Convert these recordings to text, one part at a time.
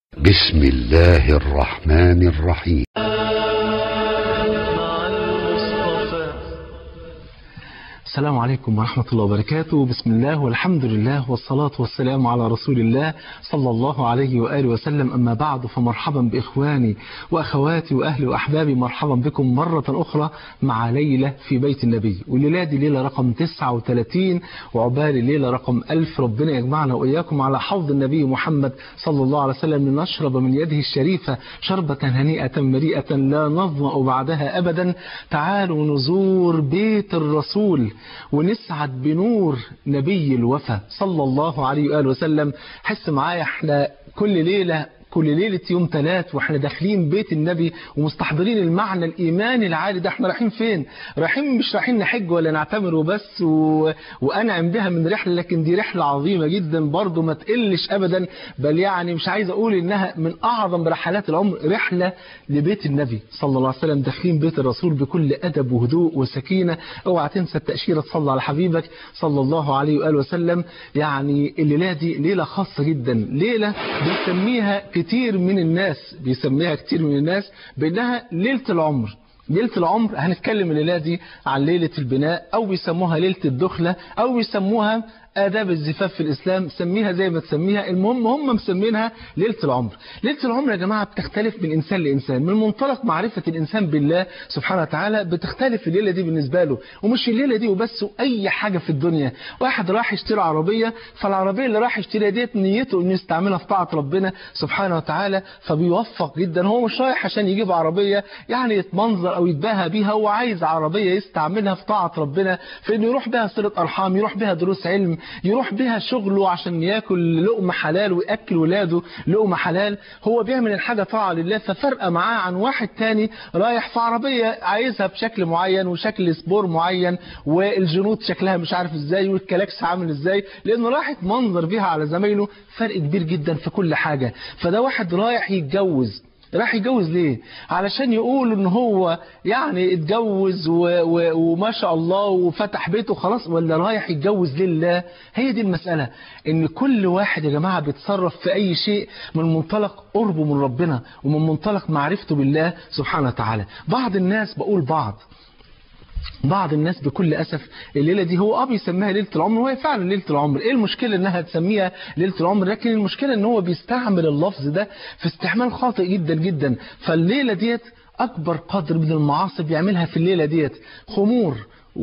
بسم الله الرحمن الرحيم مع المصطفى السلام عليكم ورحمة الله وبركاته بسم الله والحمد لله والصلاة والسلام على رسول الله صلى الله عليه وآله وسلم أما بعد فمرحبا بإخواني وأخواتي وأهلي وأحبابي مرحبا بكم مرة أخرى مع ليلة في بيت النبي والليلة دي ليلة رقم 39 وعقبال الليلة رقم 1000 ربنا يجمعنا وإياكم على حوض النبي محمد صلى الله عليه وسلم لنشرب من يده الشريفة شربة هنيئة مريئة لا نظمأ بعدها أبدا تعالوا نزور بيت الرسول ونسعد بنور نبي الوفا صلى الله عليه وآله وسلم حس معايا احنا كل ليلة كل ليلة يوم ثلاث واحنا داخلين بيت النبي ومستحضرين المعنى الإيماني العالي ده احنا رايحين فين رايحين مش رايحين نحج ولا نعتمر وبس و... وأنعم بها من رحلة لكن دي رحلة عظيمة جدا برضو ما تقلش أبدا بل يعني مش عايز أقول إنها من أعظم رحلات العمر رحلة لبيت النبي صلى الله عليه وسلم داخلين بيت الرسول بكل أدب وهدوء وسكينة اوعى تنسى التأشيرة تصلى على حبيبك صلى الله عليه وآله وسلم يعني الليلة دي ليلة خاصة جدا ليلة بيسميها كتير من الناس بيسميها كتير من الناس بأنها ليلة العمر ليلة العمر هنتكلم الليلة دي عن ليلة البناء أو بيسموها ليلة الدخلة أو بيسموها آداب الزفاف في الإسلام سميها زي ما تسميها المهم هم مسمينها ليلة العمر ليلة العمر يا جماعة بتختلف من إنسان لإنسان من منطلق معرفة الإنسان بالله سبحانه وتعالى بتختلف الليلة دي بالنسبة له ومش الليلة دي وبس أي حاجة في الدنيا واحد راح يشتري عربية فالعربية اللي راح يشتريها ديت نيته إنه يستعملها في طاعة ربنا سبحانه وتعالى فبيوفق جدا هو مش رايح عشان يجيب عربية يعني يتمنظر أو يتباهى بيها هو عايز عربية يستعملها في طاعة ربنا في إنه يروح بها صلة أرحام يروح بها دروس علم يروح بها شغله عشان ياكل لقمة حلال ويأكل ولاده لقمة حلال هو بيعمل الحاجة طاعة لله ففرقة معاه عن واحد تاني رايح في عربية عايزها بشكل معين وشكل سبور معين والجنود شكلها مش عارف ازاي والكلاكس عامل ازاي لانه راح يتمنظر بيها على زمايله فرق كبير جدا في كل حاجة فده واحد رايح يتجوز راح يتجوز ليه علشان يقول ان هو يعني اتجوز و و وما شاء الله وفتح بيته خلاص ولا رايح يتجوز لله هي دي المسألة ان كل واحد يا جماعة بيتصرف في اي شيء من منطلق قربه من ربنا ومن منطلق معرفته بالله سبحانه وتعالى بعض الناس بقول بعض بعض الناس بكل أسف الليلة دي هو اه بيسميها ليلة العمر وهي فعلا ليلة العمر ايه المشكلة انها تسميها ليلة العمر لكن المشكلة ان هو بيستعمل اللفظ ده في استعمال خاطئ جدا جدا فالليلة ديت أكبر قدر من المعاصي بيعملها في الليلة ديت خمور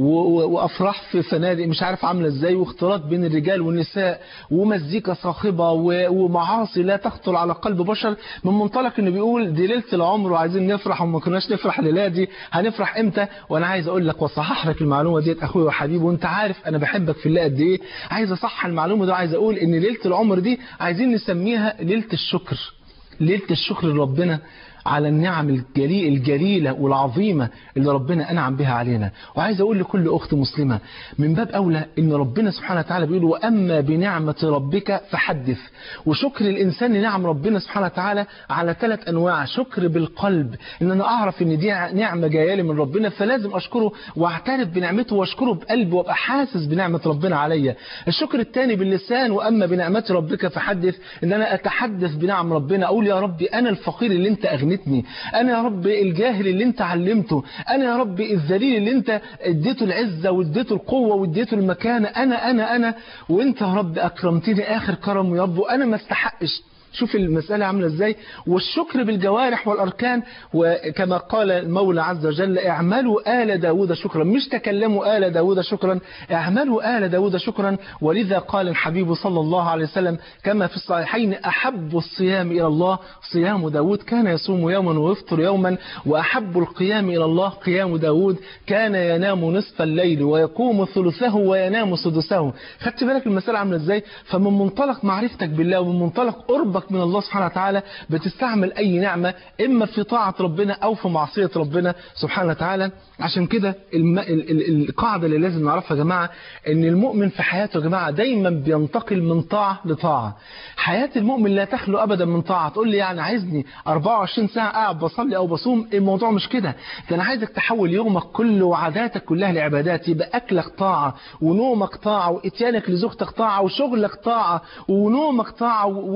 وافراح في فنادق مش عارف عامله ازاي واختلاط بين الرجال والنساء ومزيكا صاخبه ومعاصي لا تخطر على قلب بشر من منطلق انه بيقول دي ليله العمر وعايزين نفرح وما كناش نفرح الليله دي هنفرح امتى وانا عايز اقول لك واصحح لك المعلومه ديت اخويا وحبيبي وانت عارف انا بحبك في الله قد ايه عايز اصحح المعلومه دي عايز اقول ان ليله العمر دي عايزين نسميها ليله الشكر ليله الشكر لربنا على النعم الجليل الجليلة والعظيمة اللي ربنا أنعم بها علينا وعايز أقول لكل أخت مسلمة من باب أولى إن ربنا سبحانه وتعالى بيقول وأما بنعمة ربك فحدث وشكر الإنسان لنعم ربنا سبحانه وتعالى على ثلاث أنواع شكر بالقلب إن أنا أعرف إن دي نعمة جاية لي من ربنا فلازم أشكره وأعترف بنعمته وأشكره بقلبي وأبقى حاسس بنعمة ربنا عليا الشكر الثاني باللسان وأما بنعمة ربك فحدث إن أنا أتحدث بنعم ربنا أقول يا ربي أنا الفقير اللي أنت أغنيت علمتني أنا يا رب الجاهل اللي أنت علمته أنا يا رب الذليل اللي أنت اديته العزة واديته القوة واديته المكانة أنا أنا أنا وأنت يا رب أكرمتني آخر كرم يا رب وأنا ما استحقش شوف المسألة عاملة ازاي والشكر بالجوارح والأركان وكما قال المولى عز وجل اعملوا آل داود شكرا مش تكلموا آل داود شكرا اعملوا آل داود شكرا ولذا قال الحبيب صلى الله عليه وسلم كما في الصحيحين أحب الصيام إلى الله صيام داود كان يصوم يوما ويفطر يوما وأحب القيام إلى الله قيام داود كان ينام نصف الليل ويقوم ثلثه وينام سدسه خدت بالك المسألة عاملة ازاي فمن منطلق معرفتك بالله ومن منطلق قربك من الله سبحانه وتعالى بتستعمل أي نعمة إما في طاعة ربنا أو في معصية ربنا سبحانه وتعالى عشان كده الم... ال... ال... القاعدة اللي لازم نعرفها يا جماعة إن المؤمن في حياته يا جماعة دايما بينتقل من طاعة لطاعة حياة المؤمن لا تخلو أبدا من طاعة تقول لي يعني عايزني 24 ساعة قاعد بصلي أو بصوم الموضوع مش كده ده أنا عايزك تحول يومك كله وعاداتك كلها لعبادات يبقى أكلك طاعة ونومك طاعة وإتيانك لزوجتك طاعة وشغلك طاعة ونومك طاعة ومذاكرتك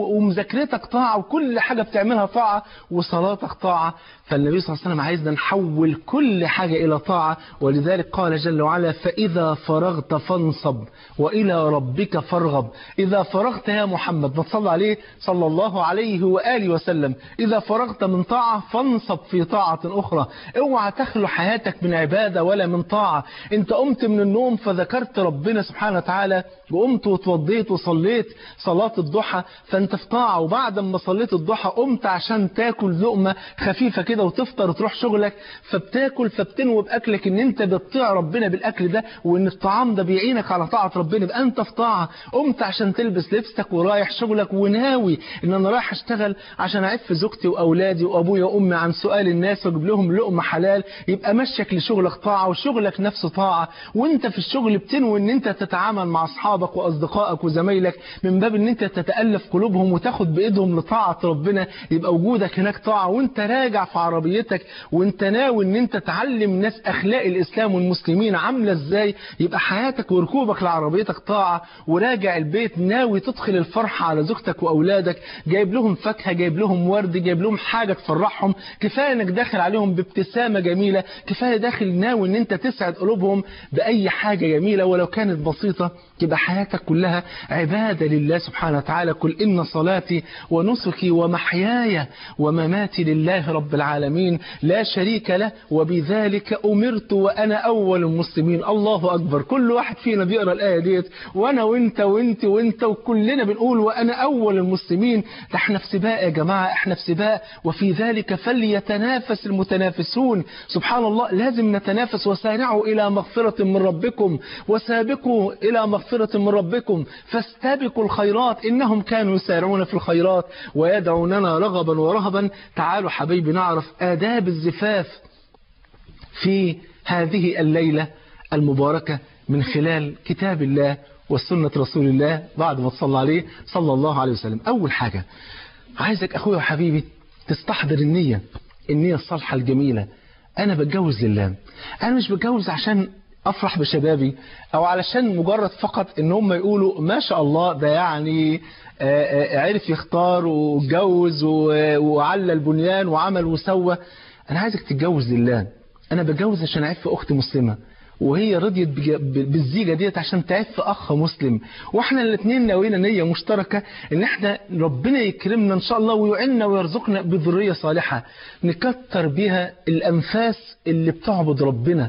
ومذاكرتك طاعة وكل حاجة بتعملها طاعة وصلاتك طاعة فالنبي صلى الله عليه وسلم عايزنا نحول كل حاجة إلى طاعة ولذلك قال جل وعلا فإذا فرغت فانصب وإلى ربك فارغب إذا فرغت يا محمد ما تصلى عليه صلى الله عليه وآله وسلم إذا فرغت من طاعة فانصب في طاعة أخرى اوعى تخلو حياتك من عبادة ولا من طاعة انت قمت من النوم فذكرت ربنا سبحانه وتعالى وقمت وتوضيت وصليت صلاة الضحى فانت في طاعة وبعد ما صليت الضحى قمت عشان تاكل لقمة خفيفة كده وتفطر وتروح شغلك فبتاكل فبتنوي بأكلك ان انت بتطيع ربنا بالأكل ده وان الطعام ده بيعينك على طاعة ربنا يبقى انت في طاعة قمت عشان تلبس لبسك ورايح شغلك وناوي ان انا رايح اشتغل عشان اعف زوجتي واولادي وابويا وامي عن سؤال الناس واجيب لهم لقمة حلال يبقى مشيك لشغلك طاعة وشغلك نفسه طاعة وانت في الشغل بتنوي ان انت تتعامل مع اصحابك واصدقائك وزمايلك من باب ان انت تتالف قلوبهم وتاخد بايدهم لطاعه ربنا يبقى وجودك هناك طاعه وانت راجع في عربيتك وانت ناوي ان انت تعلم ناس اخلاق الاسلام والمسلمين عامله ازاي يبقى حياتك وركوبك لعربيتك طاعه وراجع البيت ناوي تدخل الفرحه على زوجتك واولادك جايب لهم فاكهه جايب لهم ورد جايب لهم حاجه تفرحهم كفايه انك داخل عليهم بابتسامه جميله كفايه داخل ناوي ان انت تسعد قلوبهم باي حاجه جميله ولو كانت بسيطه تبقى حياتك كلها عبادة لله سبحانه وتعالى قل إن صلاتي ونسكي ومحياي ومماتي لله رب العالمين لا شريك له وبذلك أمرت وأنا أول المسلمين الله أكبر كل واحد فينا بيقرأ الآية ديت وأنا وأنت وأنت وأنت وكلنا بنقول وأنا أول المسلمين ده احنا في سباق يا جماعة احنا في سباق وفي ذلك فليتنافس المتنافسون سبحان الله لازم نتنافس وسارعوا إلى مغفرة من ربكم وسابقوا إلى مغفرة من ربكم فاستبقوا الخيرات إنهم كانوا يسارعون في الخيرات ويدعوننا رغبا ورهبا تعالوا حبيبي نعرف آداب الزفاف في هذه الليلة المباركة من خلال كتاب الله وسنة رسول الله بعد ما تصلى عليه صلى الله عليه وسلم أول حاجة عايزك أخويا وحبيبي تستحضر النية النية الصالحة الجميلة أنا بتجوز لله أنا مش بتجوز عشان افرح بشبابي او علشان مجرد فقط ان هم يقولوا ما شاء الله ده يعني عرف يختار واتجوز وعلى البنيان وعمل وسوى انا عايزك تتجوز لله انا بتجوز عشان اعف اخت مسلمه وهي رضيت بالزيجة ديت عشان تعف أخ مسلم وإحنا الاثنين ناويين نية مشتركة إن إحنا ربنا يكرمنا إن شاء الله ويعيننا ويرزقنا بذرية صالحة نكتر بيها الأنفاس اللي بتعبد ربنا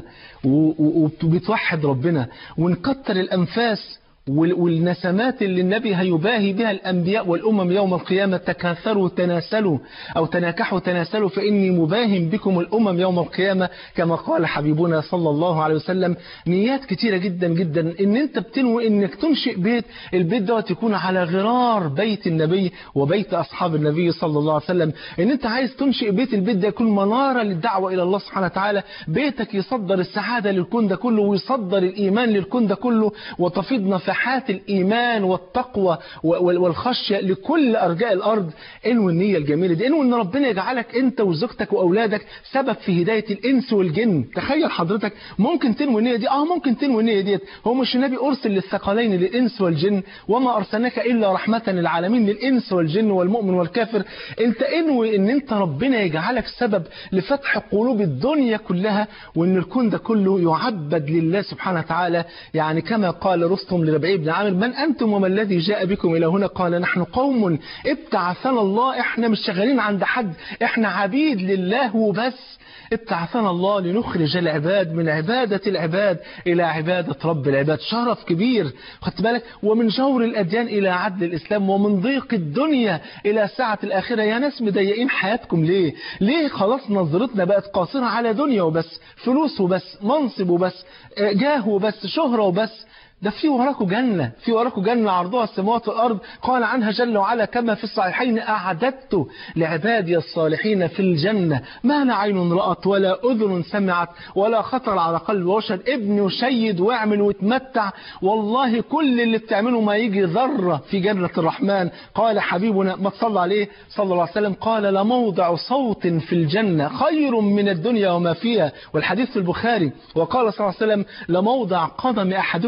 وبتوحد ربنا ونكتر الأنفاس والنسمات اللي النبي هيباهي بها الأنبياء والأمم يوم القيامة تكاثروا تناسلوا أو تناكحوا تناسلوا فإني مباهم بكم الأمم يوم القيامة كما قال حبيبنا صلى الله عليه وسلم نيات كتيرة جدا جدا إن أنت بتنوي إنك تنشئ بيت البيت دوت يكون على غرار بيت النبي وبيت أصحاب النبي صلى الله عليه وسلم إن أنت عايز تنشئ بيت البيت ده يكون منارة للدعوة إلى الله سبحانه وتعالى بيتك يصدر السعادة للكون ده كله ويصدر الإيمان للكون ده كله وتفيض نفحات الإيمان والتقوى والخشية لكل أرجاء الأرض انوي النية الجميلة دي انوي أن ربنا يجعلك أنت وزوجتك وأولادك سبب في هداية الإنس والجن تخيل حضرتك ممكن تنوي النية دي آه ممكن تنوي النية ديت هو مش النبي أرسل للثقلين للإنس والجن وما أرسلناك إلا رحمة للعالمين للإنس والجن والمؤمن والكافر أنت انوي أن أنت ربنا يجعلك سبب لفتح قلوب الدنيا كلها وأن الكون ده كله يعبد لله سبحانه وتعالى يعني كما قال رستم لربعي بن عامر من أنتم وما الذي جاء بكم إلى هنا قال نحن قوم ابتعثنا الله احنا مش شغالين عند حد احنا عبيد لله وبس ابتعثنا الله لنخرج العباد من عبادة العباد إلى عبادة رب العباد شرف كبير خدت بالك ومن جور الأديان إلى عدل الإسلام ومن ضيق الدنيا إلى سعة الآخرة يا ناس مضيقين حياتكم ليه ليه خلاص نظرتنا بقت قاصرة على دنيا وبس فلوس وبس منصب وبس جاه وبس شهرة وبس ده في وراكم جنة في وراكم جنة عرضها السماوات والأرض قال عنها جل وعلا كما في الصحيحين أعددت لعبادي الصالحين في الجنة ما لا عين رأت ولا أذن سمعت ولا خطر على قلب بشر ابن وشيد واعمل وتمتع والله كل اللي بتعمله ما يجي ذرة في جنة الرحمن قال حبيبنا ما تصلى عليه صلى الله عليه وسلم قال لموضع صوت في الجنة خير من الدنيا وما فيها والحديث في البخاري وقال صلى الله عليه وسلم لموضع قدم أحدكم في الجنة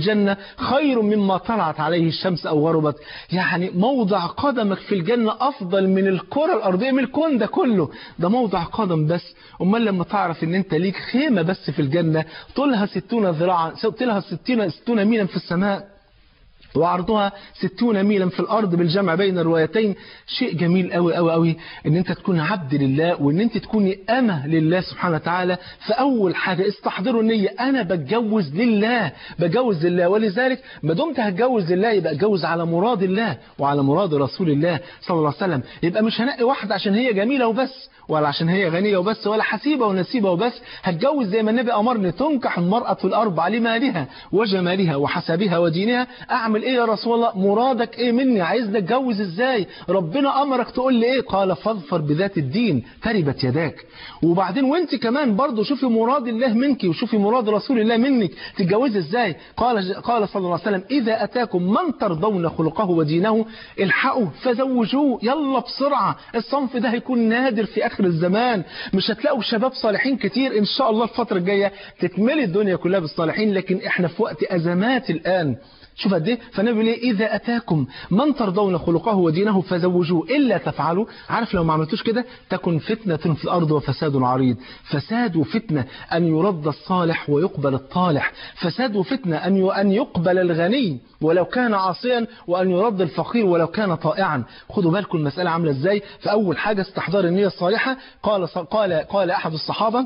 الجنة خير مما طلعت عليه الشمس أو غربت يعني موضع قدمك في الجنة أفضل من الكرة الأرضية من الكون ده كله ده موضع قدم بس أمال لما تعرف إن أنت ليك خيمة بس في الجنة طولها ستون ذراعا طولها ستين ستون ميلا في السماء وعرضها ستون ميلا في الأرض بالجمع بين الروايتين شيء جميل قوي قوي قوي ان انت تكون عبد لله وان انت تكوني أمة لله سبحانه وتعالى فأول حاجة استحضروا النية أنا بتجوز لله بتجوز لله ولذلك ما دمت هتجوز لله يبقى اتجوز على مراد الله وعلى مراد رسول الله صلى الله عليه وسلم يبقى مش هنقي واحدة عشان هي جميلة وبس ولا عشان هي غنية وبس ولا حسيبة ونسيبة وبس هتجوز زي ما النبي أمرني تنكح المرأة الأربع لمالها وجمالها وحسبها ودينها أعمل إيه يا رسول الله مرادك إيه مني عايزني أتجوز إزاي ربنا أمرك تقول لي إيه قال فاظفر بذات الدين تربت يداك وبعدين وانت كمان برضو شوفي مراد الله منك وشوفي مراد رسول الله منك تتجوزي إزاي قال قال صلى الله عليه وسلم إذا أتاكم من ترضون خلقه ودينه الحقوا فزوجوه يلا بسرعة الصنف ده هيكون نادر في آخر الزمان مش هتلاقوا شباب صالحين كتير إن شاء الله الفترة الجاية تتملي الدنيا كلها بالصالحين لكن احنا في وقت أزمات الآن شوف قد ايه فالنبي بيقول ايه اذا اتاكم من ترضون خلقه ودينه فزوجوه الا تفعلوا عارف لو ما عملتوش كده تكن فتنه في الارض وفساد عريض فساد وفتنه ان يرد الصالح ويقبل الطالح فساد وفتنه ان ان يقبل الغني ولو كان عاصيا وان يرد الفقير ولو كان طائعا خدوا بالكم المساله عامله ازاي فاول حاجه استحضار النيه الصالحه قال قال قال احد الصحابه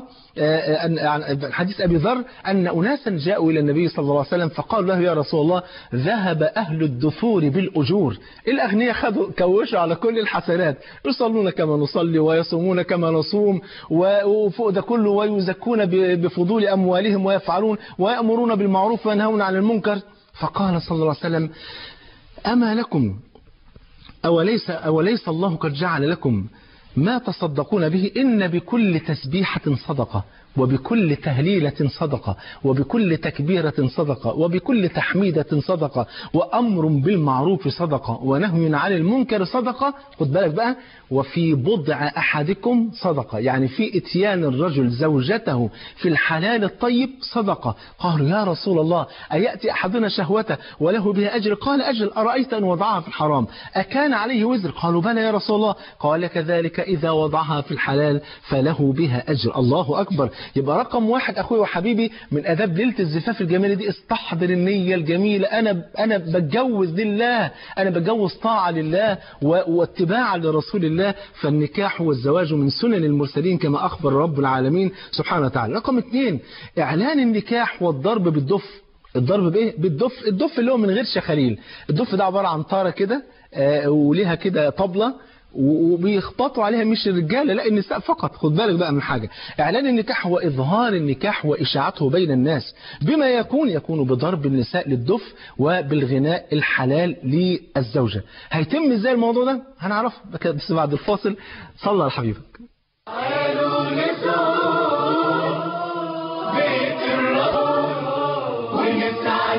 عن حديث ابي ذر ان اناسا جاءوا الى النبي صلى الله عليه وسلم فقالوا له يا رسول الله ذهب أهل الدثور بالأجور الأغنياء خدوا كوشوا على كل الحسنات يصلون كما نصلي ويصومون كما نصوم وفوق ده كله ويزكون بفضول أموالهم ويفعلون ويأمرون بالمعروف وينهون عن المنكر فقال صلى الله عليه وسلم أما لكم أوليس, أوليس الله قد جعل لكم ما تصدقون به إن بكل تسبيحة صدقة وبكل تهليلة صدقة وبكل تكبيرة صدقة وبكل تحميدة صدقة وأمر بالمعروف صدقة ونهي عن المنكر صدقة خد بالك بقى وفي بضع أحدكم صدقة يعني في اتيان الرجل زوجته في الحلال الطيب صدقة قالوا يا رسول الله أيأتي أحدنا شهوته وله بها أجر قال أجل أرأيت أن وضعها في الحرام أكان عليه وزر قالوا بلى يا رسول الله قال كذلك إذا وضعها في الحلال فله بها أجر الله أكبر يبقى رقم واحد أخوي وحبيبي من أداب ليلة الزفاف الجميلة دي استحضر النية الجميلة أنا أنا بتجوز لله أنا بتجوز طاعة لله واتباعا لرسول الله فالنكاح والزواج من سنن المرسلين كما أخبر رب العالمين سبحانه وتعالى رقم اثنين إعلان النكاح والضرب بالدف الضرب بايه بالدف الدف اللي هو من غير شخاليل الدف ده عبارة عن طارة كده آه وليها كده طبلة وبيخبطوا عليها مش الرجاله لا النساء فقط خد بالك بقى من حاجه اعلان النكاح هو اظهار النكاح واشاعته بين الناس بما يكون يكون بضرب النساء للدف وبالغناء الحلال للزوجه هيتم ازاي الموضوع ده هنعرفه بس بعد الفاصل صلى على حبيبك تعالوا نزور بيت الرب ونسعد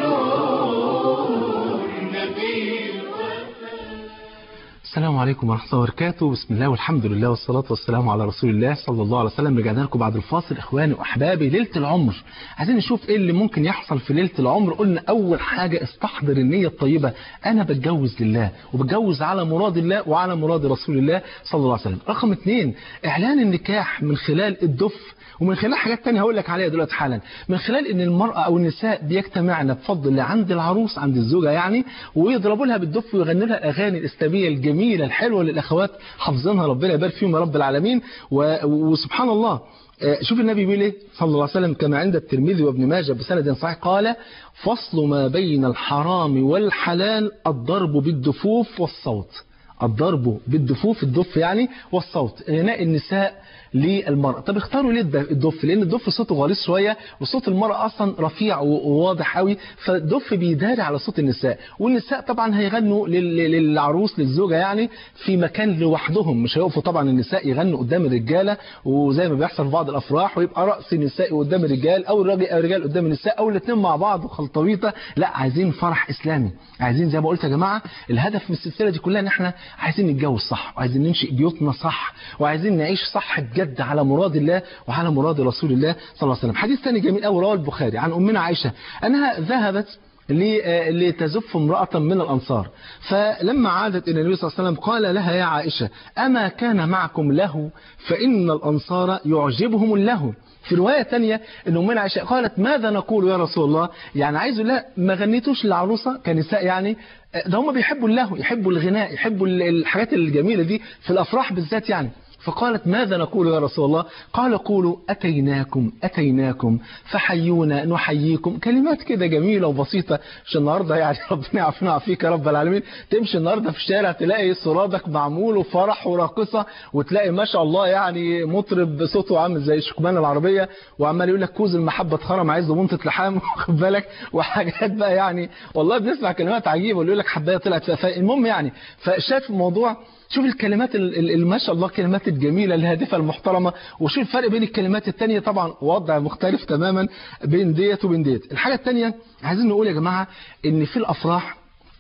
بنور نبي السلام عليكم ورحمة الله وبركاته بسم الله والحمد لله والصلاة والسلام على رسول الله صلى الله عليه وسلم رجعنا لكم بعد الفاصل إخواني وأحبابي ليلة العمر عايزين نشوف إيه اللي ممكن يحصل في ليلة العمر قلنا أول حاجة استحضر النية الطيبة أنا بتجوز لله وبتجوز على مراد الله وعلى مراد رسول الله صلى الله عليه وسلم رقم اثنين إعلان النكاح من خلال الدف ومن خلال حاجات تانية هقول لك عليها دلوقتي حالا من خلال ان المرأة او النساء بيجتمعن بفضل الله عند العروس عند الزوجة يعني ويضربوا لها بالدف ويغنوا لها الاغاني الاسلامية الجميلة الحلوة للاخوات حافظينها ربنا يبارك فيهم يا رب العالمين و... وسبحان الله شوف النبي بيقول ايه صلى الله عليه وسلم كما عند الترمذي وابن ماجه بسند صحيح قال فصل ما بين الحرام والحلال الضرب بالدفوف والصوت الضرب بالدفوف الدف يعني والصوت غناء النساء للمرأة طب اختاروا ليه الدف لان الدف صوته غليظ شوية وصوت المرأة اصلا رفيع وواضح قوي فالدف بيداري على صوت النساء والنساء طبعا هيغنوا للعروس للزوجة يعني في مكان لوحدهم مش هيقفوا طبعا النساء يغنوا قدام الرجالة وزي ما بيحصل في بعض الافراح ويبقى رأس النساء قدام الرجال او الرجال قدام النساء او الاثنين مع بعض خلطبيطة لا عايزين فرح اسلامي عايزين زي ما قلت يا جماعة الهدف من السلسلة دي كلها ان احنا عايزين نتجوز صح وعايزين ننشئ بيوتنا صح وعايزين نعيش صح بجد على مراد الله وعلى مراد رسول الله صلى الله عليه وسلم حديث ثاني جميل قوي رواه البخاري عن امنا عائشه انها ذهبت ل- لتزف امرأة من الأنصار فلما عادت إلى النبي صلى الله عليه وسلم قال لها يا عائشة أما كان معكم له فإن الأنصار يعجبهم اللهو في رواية تانية ان أمنا عائشة قالت ماذا نقول يا رسول الله يعني عايز لا ما غنيتوش للعروسة كنساء يعني ده هم بيحبوا اللهو يحبوا الغناء يحبوا ال- الحاجات الجميلة دي في الأفراح بالذات يعني فقالت ماذا نقول يا رسول الله قال قولوا أتيناكم أتيناكم فحيونا نحييكم كلمات كده جميلة وبسيطة مش النهاردة يعني ربنا يعافينا ويعافيك يا رب العالمين تمشي النهاردة في الشارع تلاقي سرادك معمول وفرح وراقصة وتلاقي ما شاء الله يعني مطرب صوته عامل زي شكمان العربية وعمال يقول لك كوز المحبة اتخرم عايز منطة لحام واخد بالك وحاجات بقى يعني والله بنسمع كلمات عجيبة واللي يقول لك حباية طلعت فيها المهم يعني فشايف الموضوع شوف الكلمات ال- ال- ال- ما شاء الله الكلمات الجميلة الهادفة المحترمة وشوف الفرق بين الكلمات التانية طبعا وضع مختلف تماما بين ديت وبين ديت الحاجة التانية عايزين نقول يا جماعة ان في الافراح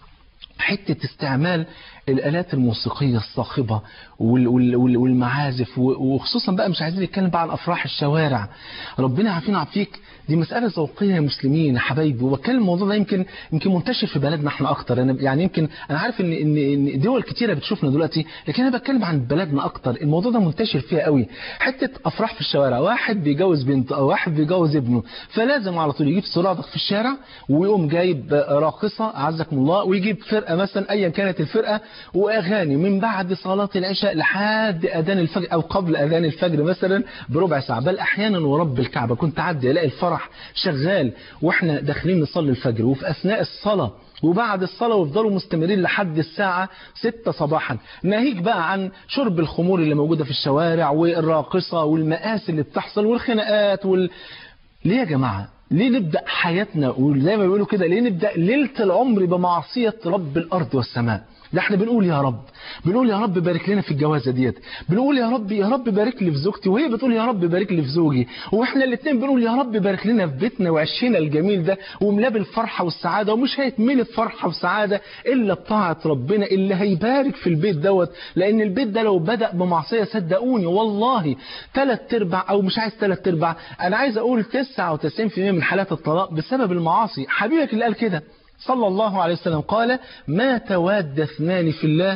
حتة استعمال الآلات الموسيقية الصاخبة وال- وال- وال- والمعازف و- وخصوصا بقى مش عايزين نتكلم بقى عن أفراح الشوارع ربنا عافينا وعافيك دي مسألة ذوقية يا مسلمين يا حبايبي وبتكلم الموضوع ده يمكن يمكن منتشر في بلدنا احنا أكتر أنا يعني يمكن أنا عارف إن إن إن دول كتيرة بتشوفنا دلوقتي لكن أنا بتكلم عن بلدنا أكتر الموضوع ده منتشر فيها قوي حتة أفراح في الشوارع واحد بيجوز بنته أو واحد بيجوز ابنه فلازم على طول يجيب سرادق في الشارع ويقوم جايب راقصة عزكم الله ويجيب فرقة مثلا أيا كانت الفرقة وأغاني من بعد صلاة العشاء لحد أذان الفجر أو قبل أذان الفجر مثلا بربع ساعة بل أحيانا ورب الكعبة كنت أعدي ألاقي الفرح شغال وإحنا داخلين نصلي الفجر وفي أثناء الصلاة وبعد الصلاة ويفضلوا مستمرين لحد الساعة 6 صباحا ناهيك بقى عن شرب الخمور اللي موجودة في الشوارع والراقصة والمآسي اللي بتحصل والخناقات وال... ليه يا جماعة ليه نبدأ حياتنا وزي ما بيقولوا كده ليه نبدأ ليلة العمر بمعصية رب الأرض والسماء ده احنا بنقول يا رب بنقول يا رب بارك لنا في الجوازه ديت بنقول يا رب يا رب بارك لي في زوجتي وهي بتقول يا رب بارك لي في زوجي واحنا الاثنين بنقول يا رب بارك لنا في بيتنا وعشنا الجميل ده وملاه بالفرحه والسعاده ومش هيتملي فرحه وسعاده الا بطاعه ربنا اللي هيبارك في البيت دوت لان البيت ده لو بدا بمعصيه صدقوني والله ثلاث ارباع او مش عايز ثلاث ارباع انا عايز اقول 99% من حالات الطلاق بسبب المعاصي حبيبك اللي قال كده صلى الله عليه وسلم قال ما تواد اثنان في الله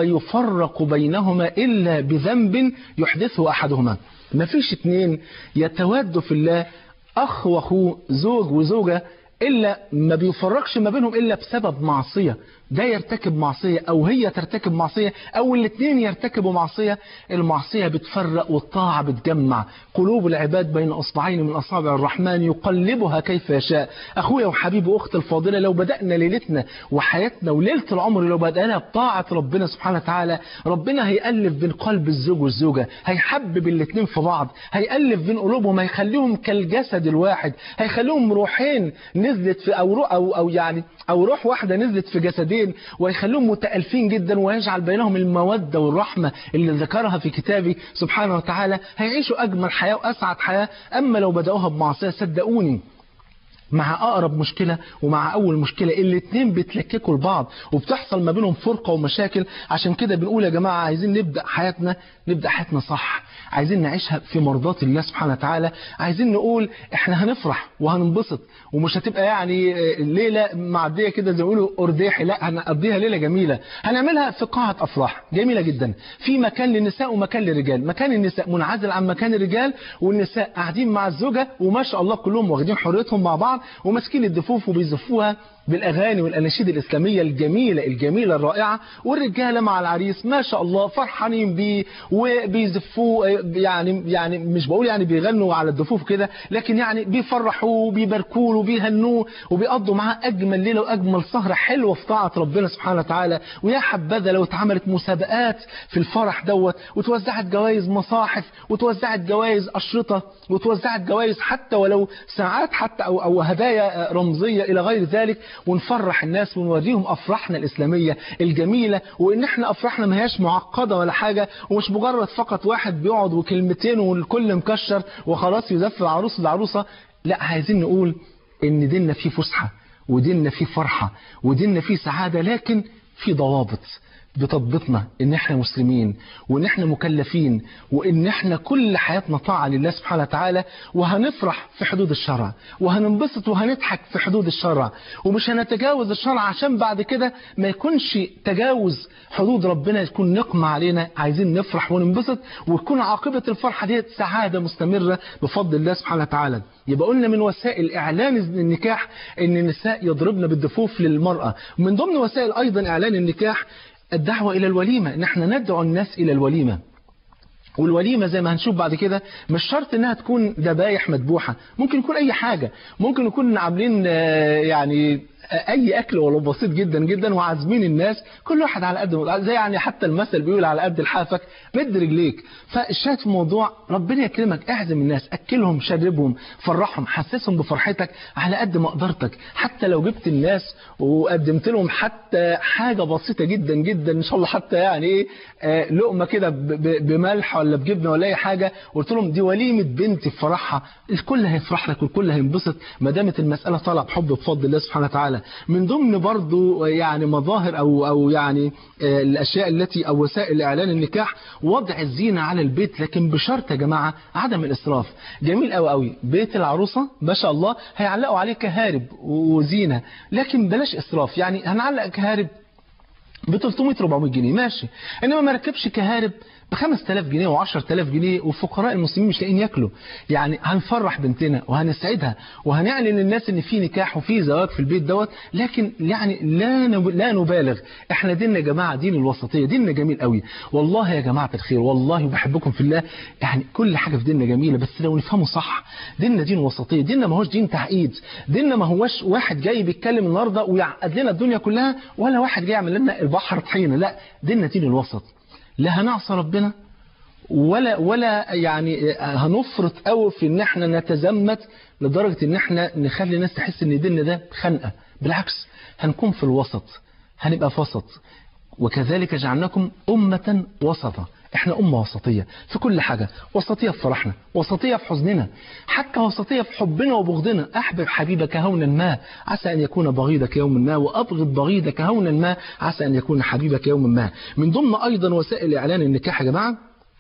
فيفرق بينهما إلا بذنب يحدثه أحدهما ما فيش اتنين يتوادوا في الله أخ وأخوه زوج وزوجة إلا ما بيفرقش ما بينهم إلا بسبب معصية ده يرتكب معصية أو هي ترتكب معصية أو الاثنين يرتكبوا معصية المعصية بتفرق والطاعة بتجمع قلوب العباد بين أصبعين من أصابع الرحمن يقلبها كيف يشاء أخويا وحبيبي وأختي الفاضلة لو بدأنا ليلتنا وحياتنا وليلة العمر لو بدأنا بطاعة ربنا سبحانه وتعالى ربنا هيألف بين قلب الزوج والزوجة هيحبب الاثنين في بعض هيألف بين قلوبهم هيخليهم كالجسد الواحد هيخليهم روحين نزلت في أو روح أو, أو يعني أو روح واحدة نزلت في جسدين ويخليهم متألفين جدا ويجعل بينهم المودة والرحمة اللي ذكرها في كتابه سبحانه وتعالى هيعيشوا أجمل حياة وأسعد حياة أما لو بدأوها بمعصية صدقوني مع أقرب مشكلة ومع أول مشكلة الاتنين بيتلككوا لبعض وبتحصل ما بينهم فرقة ومشاكل عشان كده بنقول يا جماعة عايزين نبدأ حياتنا نبدأ حياتنا صح عايزين نعيشها في مرضات الله سبحانه وتعالى عايزين نقول احنا هنفرح وهننبسط ومش هتبقى يعني ليلة معدية كده زي ما بيقولوا أرداحي لا هنقضيها ليلة جميلة هنعملها في قاعة أفراح جميلة جدا في مكان للنساء ومكان للرجال مكان النساء منعزل عن مكان الرجال والنساء قاعدين مع الزوجة وما شاء الله كلهم واخدين حريتهم مع بعض وماسكين الدفوف وبيزفوها بالأغاني والأناشيد الإسلامية الجميلة الجميلة الرائعة والرجالة مع العريس ما شاء الله فرحانين بيه وبيزفوه يعني يعني مش بقول يعني بيغنوا على الدفوف كده لكن يعني بيفرحوه وبيباركوه وبيهنوه وبيقضوا معاه أجمل ليلة وأجمل سهرة حلوة في طاعة ربنا سبحانه وتعالى ويا حبذا لو اتعملت مسابقات في الفرح دوت وتوزعت جوائز مصاحف وتوزعت جوائز أشرطة وتوزعت جوائز حتى ولو ساعات حتى أو, أو هدايا رمزية إلى غير ذلك ونفرح الناس ونوريهم أفراحنا الإسلامية الجميلة وإن إحنا أفراحنا ما هياش معقدة ولا حاجة ومش مجرد فقط واحد بيقعد وكلمتين والكل مكشر وخلاص يزف العروس العروسة لا عايزين نقول إن ديننا فيه فسحة وديننا فيه فرحة وديننا فيه سعادة لكن في ضوابط بتضبطنا ان احنا مسلمين وان احنا مكلفين وان احنا كل حياتنا طاعه لله سبحانه وتعالى وهنفرح في حدود الشرع وهننبسط وهنضحك في حدود الشرع ومش هنتجاوز الشرع عشان بعد كده ما يكونش تجاوز حدود ربنا يكون نقمة علينا عايزين نفرح وننبسط ويكون عاقبة الفرحة ديت سعادة مستمرة بفضل الله سبحانه وتعالى يبقى قلنا من وسائل إعلان النكاح إن النساء يضربن بالدفوف للمرأة ومن ضمن وسائل أيضا إعلان النكاح الدعوة إلى الوليمة إن احنا ندعو الناس إلى الوليمة والوليمة زي ما هنشوف بعد كده مش شرط انها تكون ذبايح مذبوحة ممكن يكون اي حاجة ممكن يكون عاملين آه، يعني اي اكل ولو بسيط جدا جدا وعازمين الناس كل واحد على قد زي يعني حتى المثل بيقول على قد لحافك مد رجليك فالشاهد في الموضوع ربنا يكرمك اعزم الناس اكلهم شربهم فرحهم حسسهم بفرحتك على قد ما قدرتك حتى لو جبت الناس وقدمت لهم حتى حاجه بسيطه جدا جدا ان شاء الله حتى يعني ايه آه، لقمه كده ب- ب- بملح ولا بجبنه ولا اي حاجه قلت لهم دي وليمه بنتي في فرحها الكل هيفرح لك والكل هينبسط ما دامت المساله طالعه بحب بفضل الله سبحانه وتعالى من ضمن برضو يعني مظاهر او او يعني آه، الاشياء التي او وسائل اعلان النكاح وضع الزينه على البيت لكن بشرط يا جماعه عدم الاسراف جميل قوي قوي بيت العروسه ما شاء الله هيعلقوا عليه كهارب وزينه لكن بلاش اسراف يعني هنعلق كهارب ب 300 400 جنيه ماشي انما ما ركبش كهارب ب 5000 جنيه و10000 جنيه وفقراء المسلمين مش لاقيين ياكلوا يعني هنفرح بنتنا وهنسعدها وهنعلن للناس ان في نكاح وفي زواج في البيت دوت لكن يعني لا نب... لا نبالغ احنا ديننا يا جماعه دين الوسطيه ديننا جميل قوي والله يا جماعه الخير والله بحبكم في الله يعني كل حاجه في ديننا جميله بس لو نفهمه صح ديننا دين وسطيه ديننا ما هوش دين تعقيد ديننا ما هوش واحد جاي بيتكلم النهارده ويعقد لنا الدنيا كلها ولا واحد جاي يعمل لنا البحر طحينه لا ديننا دين الوسط لا هنعصى ربنا ولا ولا يعني هنفرط قوي في ان احنا نتزمت لدرجه ان احنا نخلي الناس تحس ان ديننا ده خنقه بالعكس هنكون في الوسط هنبقى في وسط وكذلك جعلناكم أمة وسطا احنا أمة وسطية في كل حاجة وسطية في فرحنا وسطية في حزننا حتى وسطية في حبنا وبغضنا أحبب حبيبك هونا ما عسى أن يكون بغيضك يوما ما وأبغض بغيضك هونا ما عسى أن يكون حبيبك يوما ما من ضمن أيضا وسائل إعلان النكاح يا جماعة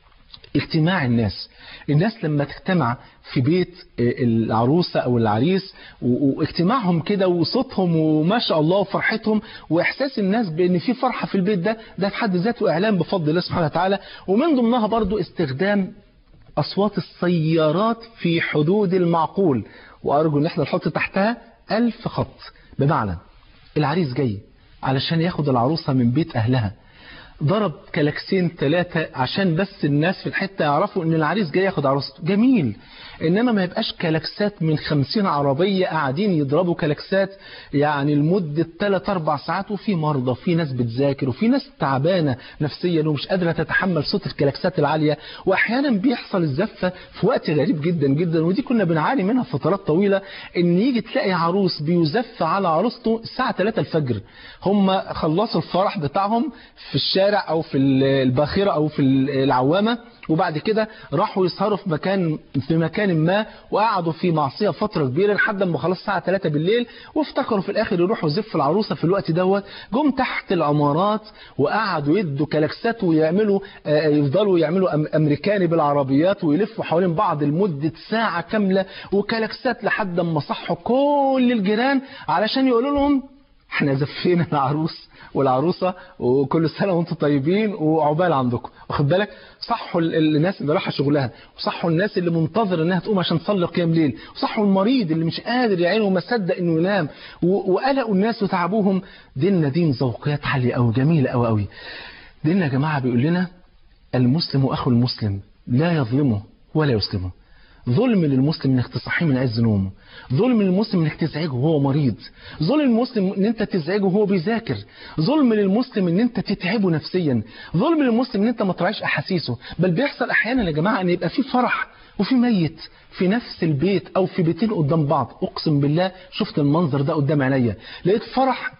اجتماع الناس الناس لما تجتمع في بيت العروسة أو العريس و- واجتماعهم كده وصوتهم وما شاء الله وفرحتهم وإحساس الناس بأن في فرحة في البيت ده ده في حد ذاته إعلان بفضل الله سبحانه وتعالى ومن ضمنها برضو استخدام أصوات السيارات في حدود المعقول وأرجو أن احنا نحط تحتها ألف خط بمعنى العريس جاي علشان ياخد العروسة من بيت أهلها ضرب كلاكسين ثلاثة عشان بس الناس في الحتة يعرفوا ان العريس جاي ياخد عروسته جميل انما ما يبقاش كلاكسات من خمسين عربية قاعدين يضربوا كلاكسات يعني لمدة 3 4 ساعات وفي مرضى وفي ناس بتذاكر وفي ناس تعبانة نفسيا ومش قادرة تتحمل صوت الكلاكسات العالية واحيانا بيحصل الزفة في وقت غريب جدا جدا ودي كنا بنعاني منها فترات طويلة ان يجي تلاقي عروس بيزف على عروسته الساعة 3 الفجر هم خلصوا الفرح بتاعهم في الشارع او في الباخرة او في العوامة وبعد كده راحوا يسهروا في مكان في مكان ما وقعدوا في معصيه فتره كبيره لحد ما خلاص الساعه 3 بالليل وافتكروا في الاخر يروحوا يزفوا العروسه في الوقت دوت جم تحت العمارات وقعدوا يدوا كلاكسات ويعملوا آه، يفضلوا يعملوا أم- امريكاني بالعربيات ويلفوا حوالين بعض لمده ساعه كامله وكلاكسات لحد ما صحوا كل الجيران علشان يقولوا لهم احنا زفينا العروس والعروسه وكل سنه وانتم طيبين وعقبال عندكم واخد بالك صحوا ال- ال- الناس اللي رايحه شغلها وصحوا الناس اللي منتظر انها تقوم عشان تصلي قيام ليل وصحوا المريض اللي مش قادر يا عينه وما صدق انه ينام و- وقلقوا الناس وتعبوهم ديننا دين ذوقيات عاليه قوي جميله قوي قوي ديننا يا جماعه بيقول لنا المسلم اخو المسلم لا يظلمه ولا يسلمه ظلم للمسلم انك تصحيه من عز نومه ظلم للمسلم انك تزعجه وهو مريض ظلم للمسلم ان انت تزعجه وهو بيذاكر ظلم للمسلم ان انت تتعبه نفسيا ظلم للمسلم ان انت ما تراعيش احاسيسه بل بيحصل احيانا يا جماعه ان يبقى في فرح وفي ميت في نفس البيت او في بيتين قدام بعض اقسم بالله شفت المنظر ده قدام عينيا لقيت فرح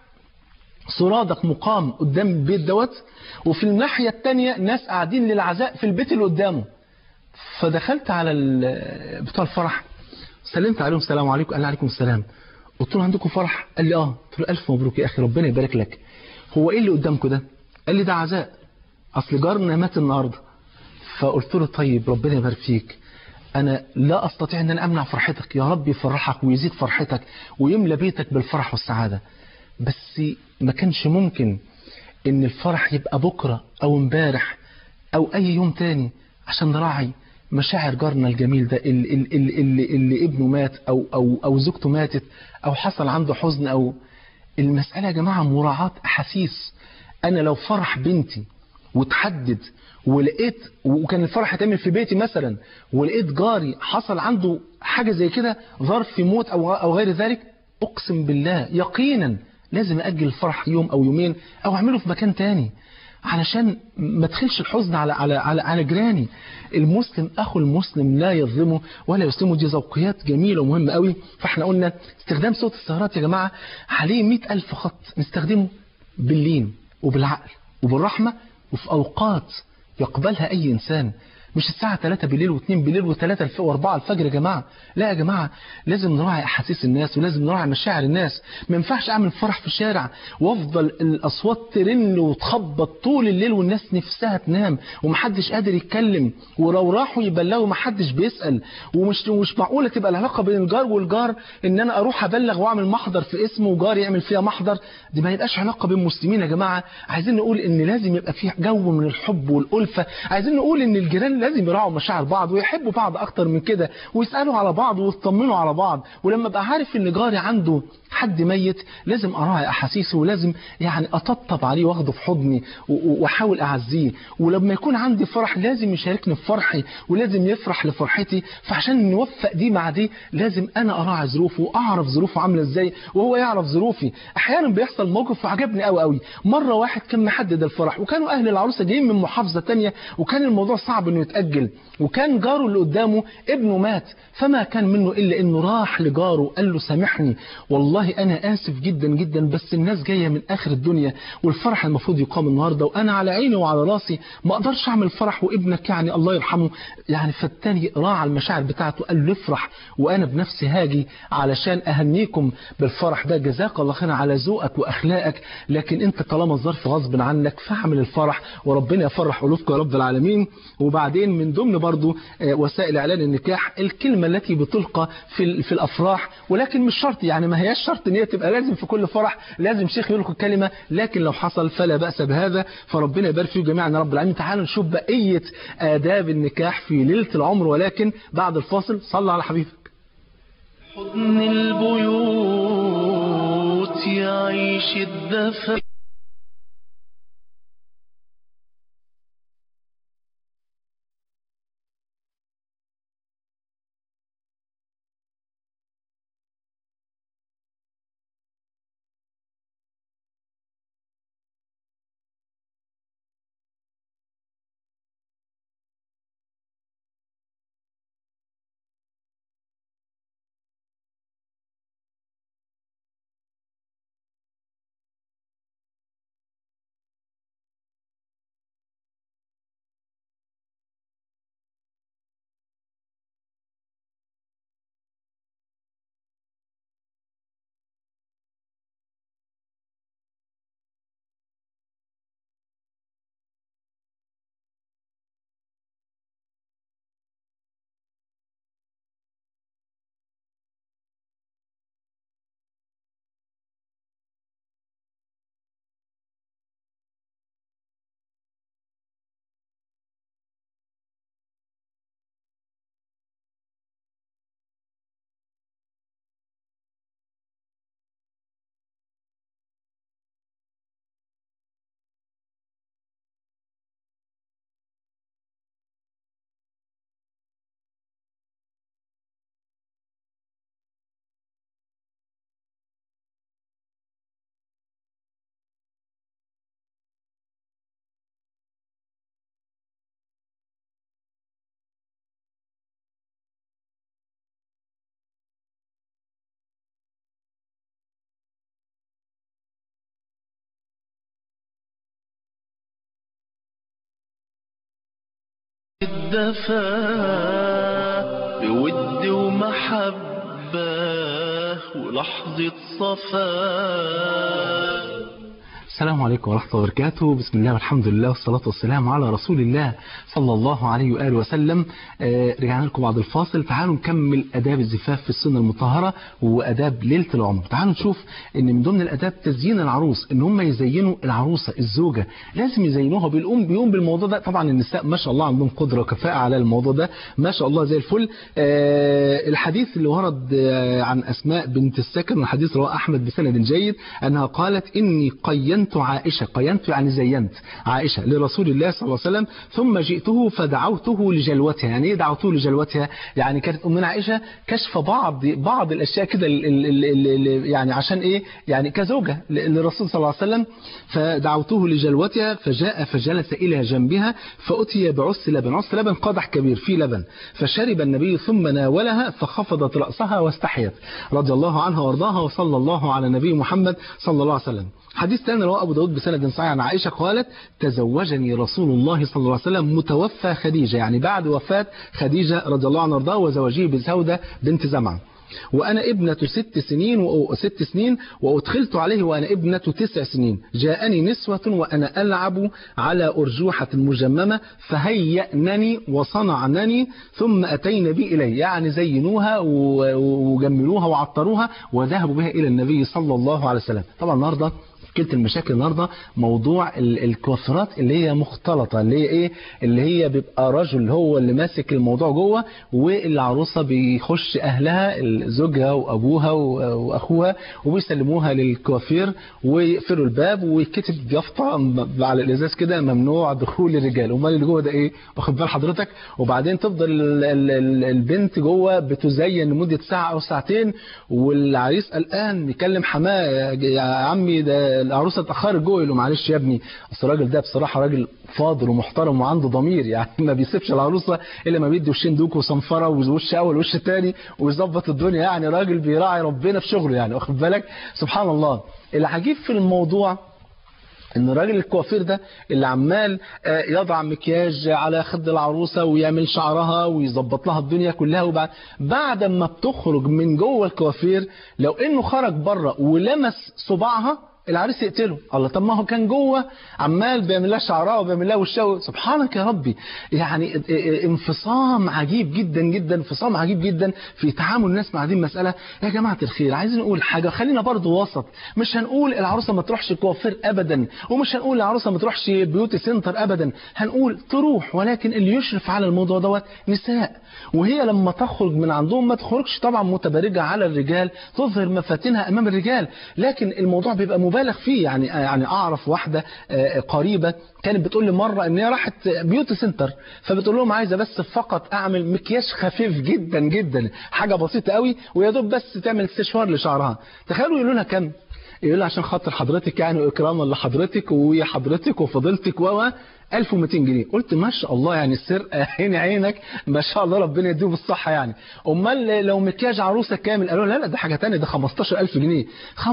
سرادق مقام قدام البيت دوت وفي الناحيه الثانيه ناس قاعدين للعزاء في البيت اللي قدامه فدخلت على ال- بتوع الفرح سلمت عليهم السلام عليكم قال لي عليكم السلام قلت له عندكم فرح قال لي اه قلت له الف مبروك يا اخي ربنا يبارك لك هو ايه اللي قدامكم ده قال لي ده عزاء اصل جارنا مات النهارده فقلت له طيب ربنا يبارك فيك انا لا استطيع ان انا امنع فرحتك يا رب يفرحك ويزيد فرحتك ويملى بيتك بالفرح والسعاده بس ما كانش ممكن ان الفرح يبقى بكره او امبارح او اي يوم تاني عشان نراعي مشاعر جارنا الجميل ده اللي, اللي, اللي, اللي ابنه مات او او او زوجته ماتت او حصل عنده حزن او المساله يا جماعه مراعاه احاسيس انا لو فرح بنتي وتحدد ولقيت وكان الفرح هيتعمل في بيتي مثلا ولقيت جاري حصل عنده حاجه زي كده ظرف في موت او او غير ذلك اقسم بالله يقينا لازم اجل الفرح يوم او يومين او اعمله في مكان تاني علشان ما تخلش الحزن على على على, على جيراني المسلم اخو المسلم لا يظلمه ولا يسلمه دي ذوقيات جميله ومهمه قوي فاحنا قلنا استخدام صوت السهرات يا جماعه عليه مئة ألف خط نستخدمه باللين وبالعقل وبالرحمه وفي اوقات يقبلها اي انسان مش الساعة 3 بالليل و2 بالليل و3 و4 الفجر يا جماعة لا يا جماعة لازم نراعي أحاسيس الناس ولازم نراعي مشاعر الناس ما ينفعش أعمل فرح في الشارع وأفضل الأصوات ترن وتخبط طول الليل والناس نفسها تنام ومحدش قادر يتكلم ولو راحوا يبلغوا محدش بيسأل ومش مش معقولة تبقى العلاقة بين الجار والجار إن أنا أروح أبلغ وأعمل محضر في اسمه وجار يعمل فيها محضر دي ما يبقاش علاقة بين مسلمين يا جماعة عايزين نقول إن لازم يبقى في جو من الحب والألفة عايزين نقول إن الجيران لازم يراعوا مشاعر بعض ويحبوا بعض اكتر من كده ويسالوا على بعض ويطمنوا على بعض ولما ابقى عارف ان جاري عنده حد ميت لازم اراعي احاسيسه ولازم يعني اطبطب عليه واخده في حضني واحاول اعزيه ولما يكون عندي فرح لازم يشاركني في فرحي ولازم يفرح لفرحتي فعشان نوفق دي مع دي لازم انا اراعي ظروفه واعرف ظروفه عامله ازاي وهو يعرف ظروفي احيانا بيحصل موقف عجبني قوي قوي مره واحد كان محدد الفرح وكانوا اهل العروسه جايين من محافظه تانية وكان الموضوع صعب انه يتاجل وكان جاره اللي قدامه ابنه مات فما كان منه الا انه راح لجاره قال له سامحني والله انا اسف جدا جدا بس الناس جايه من اخر الدنيا والفرح المفروض يقام النهارده وانا على عيني وعلى راسي ما اقدرش اعمل فرح وابنك يعني الله يرحمه يعني فالتاني راعى المشاعر بتاعته قال له افرح وانا بنفسي هاجي علشان اهنيكم بالفرح ده جزاك الله خير على ذوقك واخلاقك لكن انت طالما الظرف غصب عنك فاعمل الفرح وربنا يفرح قلوبكم يا رب العالمين وبعدين من ضمن برضو وسائل اعلان النكاح الكلمه التي بتلقى في في الافراح ولكن مش شرط يعني ما هياش شرط ان هي تبقى لازم في كل فرح لازم شيخ يلقي الكلمه لكن لو حصل فلا باس بهذا فربنا يبارك فيه جميعا يا رب العالمين تعالوا نشوف بقيه آداب النكاح في ليله العمر ولكن بعد الفاصل صلى على حبيبك حضن البيوت يعيش الدفا الدفا بود ومحبة ولحظة صفا السلام عليكم ورحمة الله وبركاته بسم الله والحمد لله والصلاة والسلام على رسول الله صلى الله عليه وآله وسلم آه رجعنا لكم بعد الفاصل تعالوا نكمل أداب الزفاف في السنة المطهرة وأداب ليلة العمر تعالوا نشوف أن من ضمن الأداب تزيين العروس أن هم يزينوا العروسة الزوجة لازم يزينوها بيقوم بيقوم بالموضوع ده طبعا النساء ما شاء الله عندهم قدرة وكفاءة على الموضوع ده ما شاء الله زي الفل آه الحديث اللي ورد آه عن أسماء بنت السكن والحديث رواه أحمد بسند جيد أنها قالت إني قينت عائشة قينت يعني زينت عائشة لرسول الله صلى الله عليه وسلم ثم جئته فدعوته لجلوتها يعني ايه دعوته لجلوتها يعني كانت أمنا عائشة كشف بعض بعض الأشياء كده ال- ال- ال- ال- يعني عشان ايه يعني كزوجة ل- للرسول صلى الله عليه وسلم فدعوته لجلوتها فجاء فجلس إلى جنبها فأتي بعس لبن عس لبن قدح كبير فيه لبن فشرب النبي ثم ناولها فخفضت رأسها واستحيت رضي الله عنها وارضاها وصلى الله على نبي محمد صلى الله عليه وسلم حديث ثاني رواه أبو داود بسند صحيح عن عائشة قالت تزوجني رسول الله صلى الله عليه وسلم متوفى خديجة يعني بعد وفاة خديجة رضي الله عنها وارضاها وزوجيه بسودة بنت زمعة وأنا ابنة ست سنين و... ست سنين وأدخلت عليه وأنا ابنة تسع سنين جاءني نسوة وأنا ألعب على أرجوحة مجممة فهيأنني وصنعنني ثم أتين بي إليه يعني زينوها و... وجملوها وعطروها وذهبوا بها إلى النبي صلى الله عليه وسلم طبعا النهارده مشكله المشاكل النهارده موضوع ال- الكوافرات اللي هي مختلطه اللي هي ايه اللي هي بيبقى رجل هو اللي ماسك الموضوع جوه والعروسه بيخش اهلها زوجها وابوها و- واخوها وبيسلموها للكوافير ويقفلوا الباب ويكتب يافطه م- على الازاز كده ممنوع دخول الرجال امال اللي جوه ده ايه واخد بال حضرتك وبعدين تفضل ال- ال- ال- البنت جوه بتزين لمده ساعه او ساعتين والعريس قلقان بيكلم حماه يا- يا عمي ده العروسه اتاخرت جوه يقول له معلش يا ابني اصل الراجل ده بصراحه راجل فاضل ومحترم وعنده ضمير يعني ما بيسيبش العروسه الا ما بيدي وشين دوك وصنفره ووش اول وش تاني ويظبط الدنيا يعني راجل بيراعي ربنا في شغله يعني واخد بالك سبحان الله العجيب في الموضوع ان الراجل الكوافير ده اللي عمال آه، يضع مكياج على خد العروسه ويعمل شعرها ويظبط لها الدنيا كلها وبعد بعد ما بتخرج من جوه الكوافير لو انه خرج بره ولمس صباعها العريس يقتله الله طب ما هو كان جوه عمال بيعمل لها شعرها وبيعمل لها وشها سبحانك يا ربي يعني انفصام عجيب جدا جدا انفصام عجيب جدا في تعامل الناس مع هذه المساله يا جماعه الخير عايزين نقول حاجه خلينا برضو وسط مش هنقول العروسه ما تروحش كوافير ابدا ومش هنقول العروسه ما تروحش بيوتي سنتر ابدا هنقول تروح ولكن اللي يشرف على الموضوع دوت نساء وهي لما تخرج من عندهم ما تخرجش طبعا متبرجه على الرجال تظهر مفاتنها امام الرجال لكن الموضوع بيبقى مبالغ فيه يعني يعني اعرف واحده آه، قريبه كانت بتقول لي مره ان هي راحت بيوتي سنتر فبتقول لهم عايزه بس فقط اعمل مكياج خفيف جدا جدا حاجه بسيطه قوي ويا دوب بس تعمل استشوار لشعرها تخيلوا يقولوا لها كام يقول لها عشان خاطر حضرتك يعني واكراما لحضرتك وحضرتك وفضيلتك و 1200 جنيه قلت ما شاء الله يعني السرقه عيني عينك ما شاء الله ربنا يديه بالصحه يعني امال لو مكياج عروسه كامل قالوا لا لا ده حاجه ثانيه ده 15000 جنيه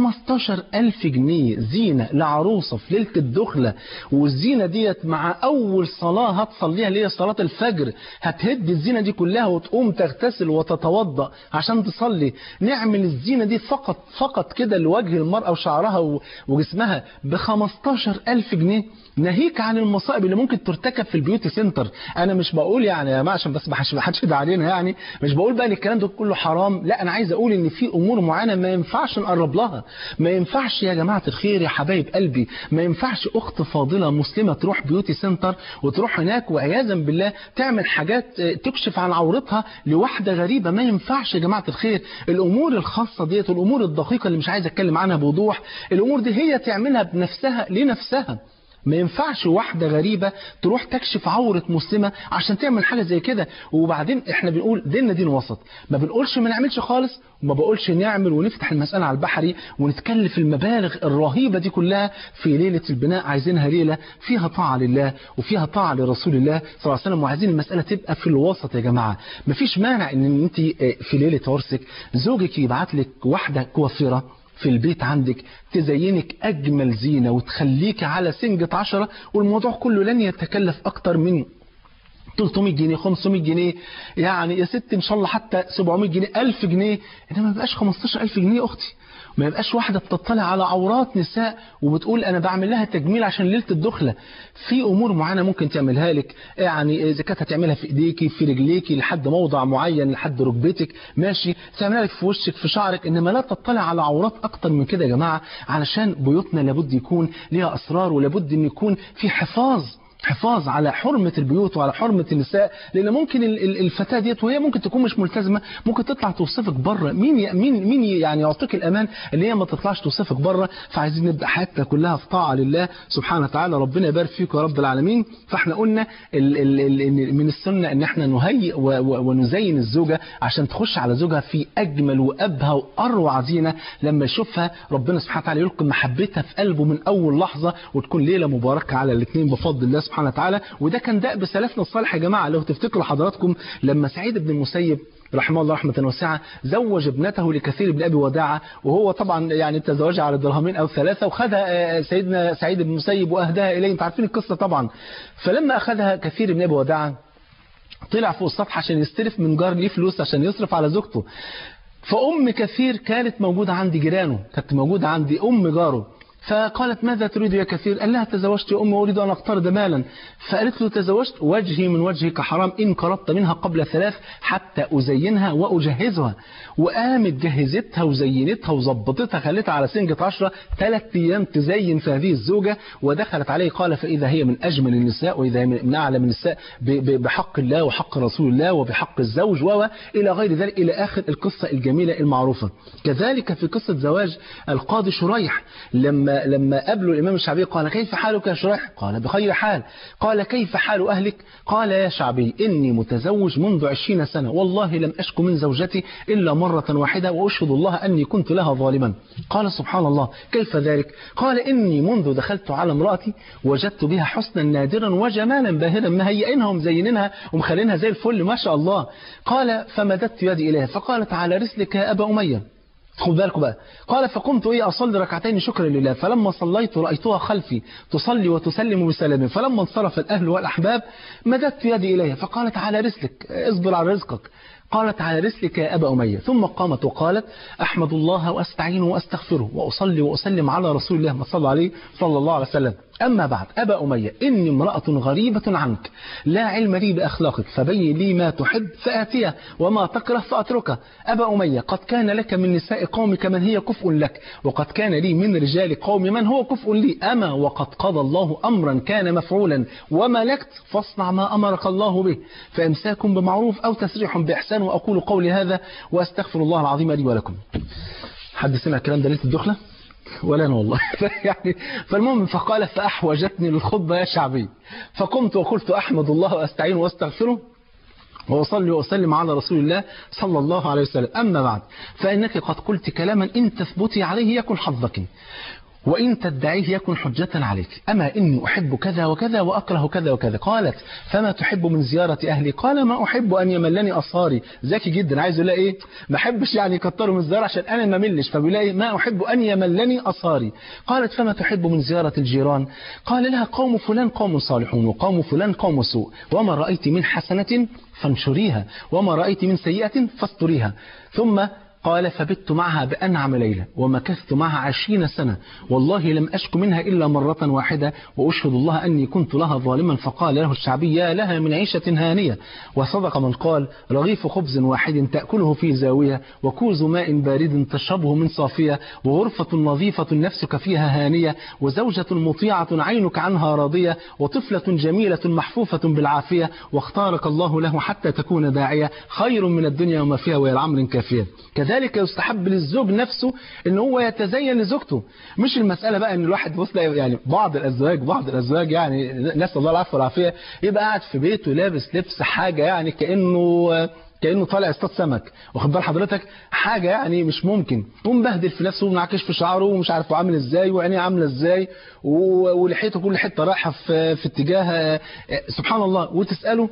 15000 جنيه زينه لعروسه في ليله الدخله والزينه ديت مع اول صلاه هتصليها اللي هي صلاه الفجر هتهد الزينه دي كلها وتقوم تغتسل وتتوضا عشان تصلي نعمل الزينه دي فقط فقط كده لوجه المراه وشعرها و- وجسمها ب 15000 جنيه ناهيك عن المصائب اللي ممكن ترتكب في البيوتي سنتر انا مش بقول يعني يا جماعه عشان بس ما حدش ما حدش يدعي علينا يعني مش بقول بقى ان الكلام ده كله حرام لا انا عايز اقول ان في امور معينه ما ينفعش نقرب لها ما ينفعش يا جماعه الخير يا حبايب قلبي ما ينفعش اخت فاضله مسلمه تروح بيوتي سنتر وتروح هناك وعياذا بالله تعمل حاجات آه، تكشف عن عورتها لواحده غريبه ما ينفعش يا جماعه الخير الامور الخاصه ديت والامور الدقيقه اللي مش عايز اتكلم عنها بوضوح الامور دي هي تعملها بنفسها لنفسها ما ينفعش واحدة غريبة تروح تكشف عورة مسلمة عشان تعمل حاجة زي كده وبعدين احنا بنقول ديننا دين وسط ما بنقولش ما نعملش خالص وما بقولش نعمل ونفتح المسألة على البحري ونتكلف المبالغ الرهيبة دي كلها في ليلة البناء عايزينها ليلة فيها طاعة لله وفيها طاعة لرسول الله صلى الله عليه وسلم وعايزين المسألة تبقى في الوسط يا جماعة مفيش مانع ان انت اه، في ليلة عرسك زوجك يبعت لك واحدة كوافرة في البيت عندك تزينك أجمل زينة وتخليك على سنجة عشرة والموضوع كله لن يتكلف أكتر من 300 جنيه 500 جنيه يعني يا ست ان شاء الله حتى 700 جنيه 1000 جنيه انما ما بقاش 15000 جنيه يا اختي ما يبقاش واحدة بتطلع على عورات نساء وبتقول أنا بعمل لها تجميل عشان ليلة الدخلة في أمور معينة ممكن تعملها لك يعني إذا كانت هتعملها في إيديكي في رجليكي لحد موضع معين لحد ركبتك ماشي تعملها لك في وشك في شعرك إنما لا تطلع على عورات أكتر من كده يا جماعة علشان بيوتنا لابد يكون ليها أسرار ولابد أن يكون في حفاظ حفاظ على حرمة البيوت وعلى حرمة النساء لأن ممكن ال- ال- الفتاة ديت وهي ممكن تكون مش ملتزمة ممكن تطلع توصفك بره مين ي- مين مين يعني يعطيك الأمان اللي هي ما تطلعش توصفك بره فعايزين نبدأ حياتنا كلها في طاعة لله سبحانه وتعالى ربنا يبارك فيك يا رب العالمين فاحنا قلنا ال ال ال إن من السنة ان احنا نهيئ و- و- ونزين الزوجة عشان تخش على زوجها في أجمل وأبهى وأروع زينة لما يشوفها ربنا سبحانه وتعالى يلقي محبتها في قلبه من أول لحظة وتكون ليلة مباركة على الاثنين بفضل الله سبحانه وتعالى وده كان دأب سلفنا الصالح يا جماعة لو تفتكروا حضراتكم لما سعيد بن المسيب رحمه الله رحمة واسعة زوج ابنته لكثير بن أبي وداعة وهو طبعا يعني تزوجها على درهمين أو ثلاثة وخدها آه، سيدنا سعيد بن المسيب وأهداها إليه أنتوا عارفين القصة طبعا فلما أخذها كثير بن أبي وداعة طلع فوق السطح عشان يستلف من جار ليه فلوس عشان يصرف على زوجته فأم كثير كانت موجودة عند جيرانه كانت موجودة عند أم جاره فقالت ماذا تريد يا كثير قال لها تزوجت يا أمي وأريد أن أقترض مالا فقالت له تزوجت وجهي من وجهك حرام إن قرضت منها قبل ثلاث حتى أزينها وأجهزها وقامت جهزتها وزينتها وظبطتها خلتها على سنجة عشرة ثلاث أيام تزين في هذه الزوجة ودخلت عليه قال فإذا هي من أجمل النساء وإذا هي من أعلم النساء ب- ب- بحق الله وحق رسول الله وبحق الزوج و إلى غير ذلك إلى آخر القصة الجميلة المعروفة كذلك في قصة زواج القاضي شريح لما لما قابله الإمام الشعبي قال كيف حالك يا شريح قال بخير حال قال كيف حال أهلك قال يا شعبي إني متزوج منذ عشرين سنة والله لم أشك من زوجتي إلا مرة واحدة وأشهد الله أني كنت لها ظالما قال سبحان الله كيف ذلك قال إني منذ دخلت على امرأتي وجدت بها حسنا نادرا وجمالا باهرا مهيئينها ومزينينها ومخلينها زي الفل ما شاء الله قال فمددت يدي إليها فقالت على رسلك يا أبا أمية خد بالكم بقى قال فقمت ايه اصلي ركعتين شكرا لله فلما صليت رايتها خلفي تصلي وتسلم بسلام فلما انصرف الاهل والاحباب مددت يدي اليها فقالت على رسلك اصبر على رزقك قالت على رسلك يا أبا أمية ثم قامت وقالت أحمد الله وأستعينه وأستغفره وأصلي وأسلم على رسول الله ما صلى عليه صلى الله عليه وسلم أما بعد أبا أمية إني امرأة غريبة عنك لا علم لي بأخلاقك فبين لي ما تحب فآتيه وما تكره فأتركه أبا أمية قد كان لك من نساء قومك من هي كفء لك وقد كان لي من رجال قوم من هو كفء لي أما وقد قضى الله أمرا كان مفعولا وملكت فاصنع ما أمرك الله به فإمساك بمعروف أو تسريح بإحسان وأقول قولي هذا وأستغفر الله العظيم لي ولكم حد سمع الكلام ده ليلة الدخلة؟ ولا انا والله يعني فالمهم فقال فاحوجتني للخطبه يا شعبي فقمت وقلت احمد الله واستعين واستغفره وأصلي وأسلم على رسول الله صلى الله عليه وسلم أما بعد فإنك قد قلت كلاما إن تثبتي عليه يكن حظك وإن تدعيه يكن حجة عليك أما إني أحب كذا وكذا وأكره كذا وكذا قالت فما تحب من زيارة أهلي قال ما أحب أن يملني أصهاري ذكي جدا عايز يقول إيه ما أحبش يعني يكتروا من الزيارة عشان أنا ما ملش فبيقول إيه ما أحب أن يملني أصهاري قالت فما تحب من زيارة الجيران قال لها قوم فلان قوم صالحون وقوم فلان قوم سوء وما رأيت من حسنة فانشريها وما رأيت من سيئة فاستريها ثم قال فبت معها بأنعم ليلة ومكثت معها عشرين سنة والله لم أشك منها إلا مرة واحدة وأشهد الله أني كنت لها ظالما فقال له الشعبي يا لها من عيشة هانية وصدق من قال رغيف خبز واحد تأكله في زاوية وكوز ماء بارد تشربه من صافية وغرفة نظيفة نفسك فيها هانية وزوجة مطيعة عينك عنها راضية وطفلة جميلة محفوفة بالعافية واختارك الله له حتى تكون داعية خير من الدنيا وما فيها وهي العمر كافية كذلك يستحب للزوج نفسه ان هو يتزين لزوجته مش المسألة بقى ان الواحد بص يعني بعض الازواج بعض الازواج يعني نسأل الله العفو والعافية يبقى قاعد في بيته لابس لبس حاجة يعني كأنه كأنه طالع اصطاد سمك واخد بال حضرتك حاجة يعني مش ممكن ومبهدل في نفسه ومنعكش في شعره ومش عارف هو عامل ازاي وعينيه عاملة ازاي و- ولحيته كل حتة رايحة في, في اتجاه سبحان الله وتسأله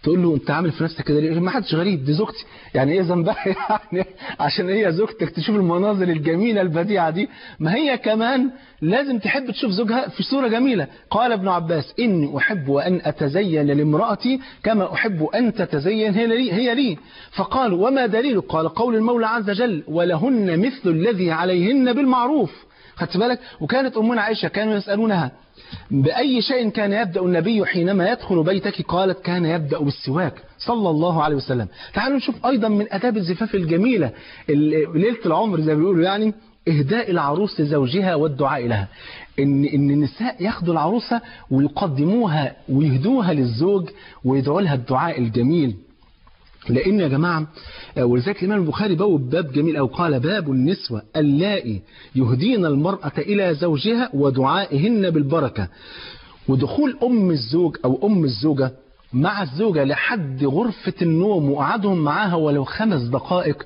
تقول له انت عامل في نفسك كده ليه ما حدش غريب دي زوجتي يعني ايه ذنبها يعني عشان هي زوجتك تشوف المناظر الجميله البديعه دي ما هي كمان لازم تحب تشوف زوجها في صوره جميله قال ابن عباس اني احب ان اتزين لامراتي كما احب ان تتزين هي لي هي لي فقالوا وما دليل قال قول المولى عز وجل ولهن مثل الذي عليهن بالمعروف خدت بالك وكانت امنا عائشه كانوا يسالونها بأي شيء كان يبدأ النبي حينما يدخل بيتك قالت كان يبدأ بالسواك صلى الله عليه وسلم تعالوا نشوف أيضا من أداب الزفاف الجميلة ليلة العمر زي ما بيقولوا يعني إهداء العروس لزوجها والدعاء لها إن, إن النساء ياخدوا العروسة ويقدموها ويهدوها للزوج ويدعوا لها الدعاء الجميل لأن يا جماعة ولذلك الإمام البخاري بوب باب جميل أو قال باب النسوة اللائي يهدين المرأة إلى زوجها ودعائهن بالبركة ودخول أم الزوج أو أم الزوجة مع الزوجة لحد غرفة النوم وقعدهم معاها ولو خمس دقائق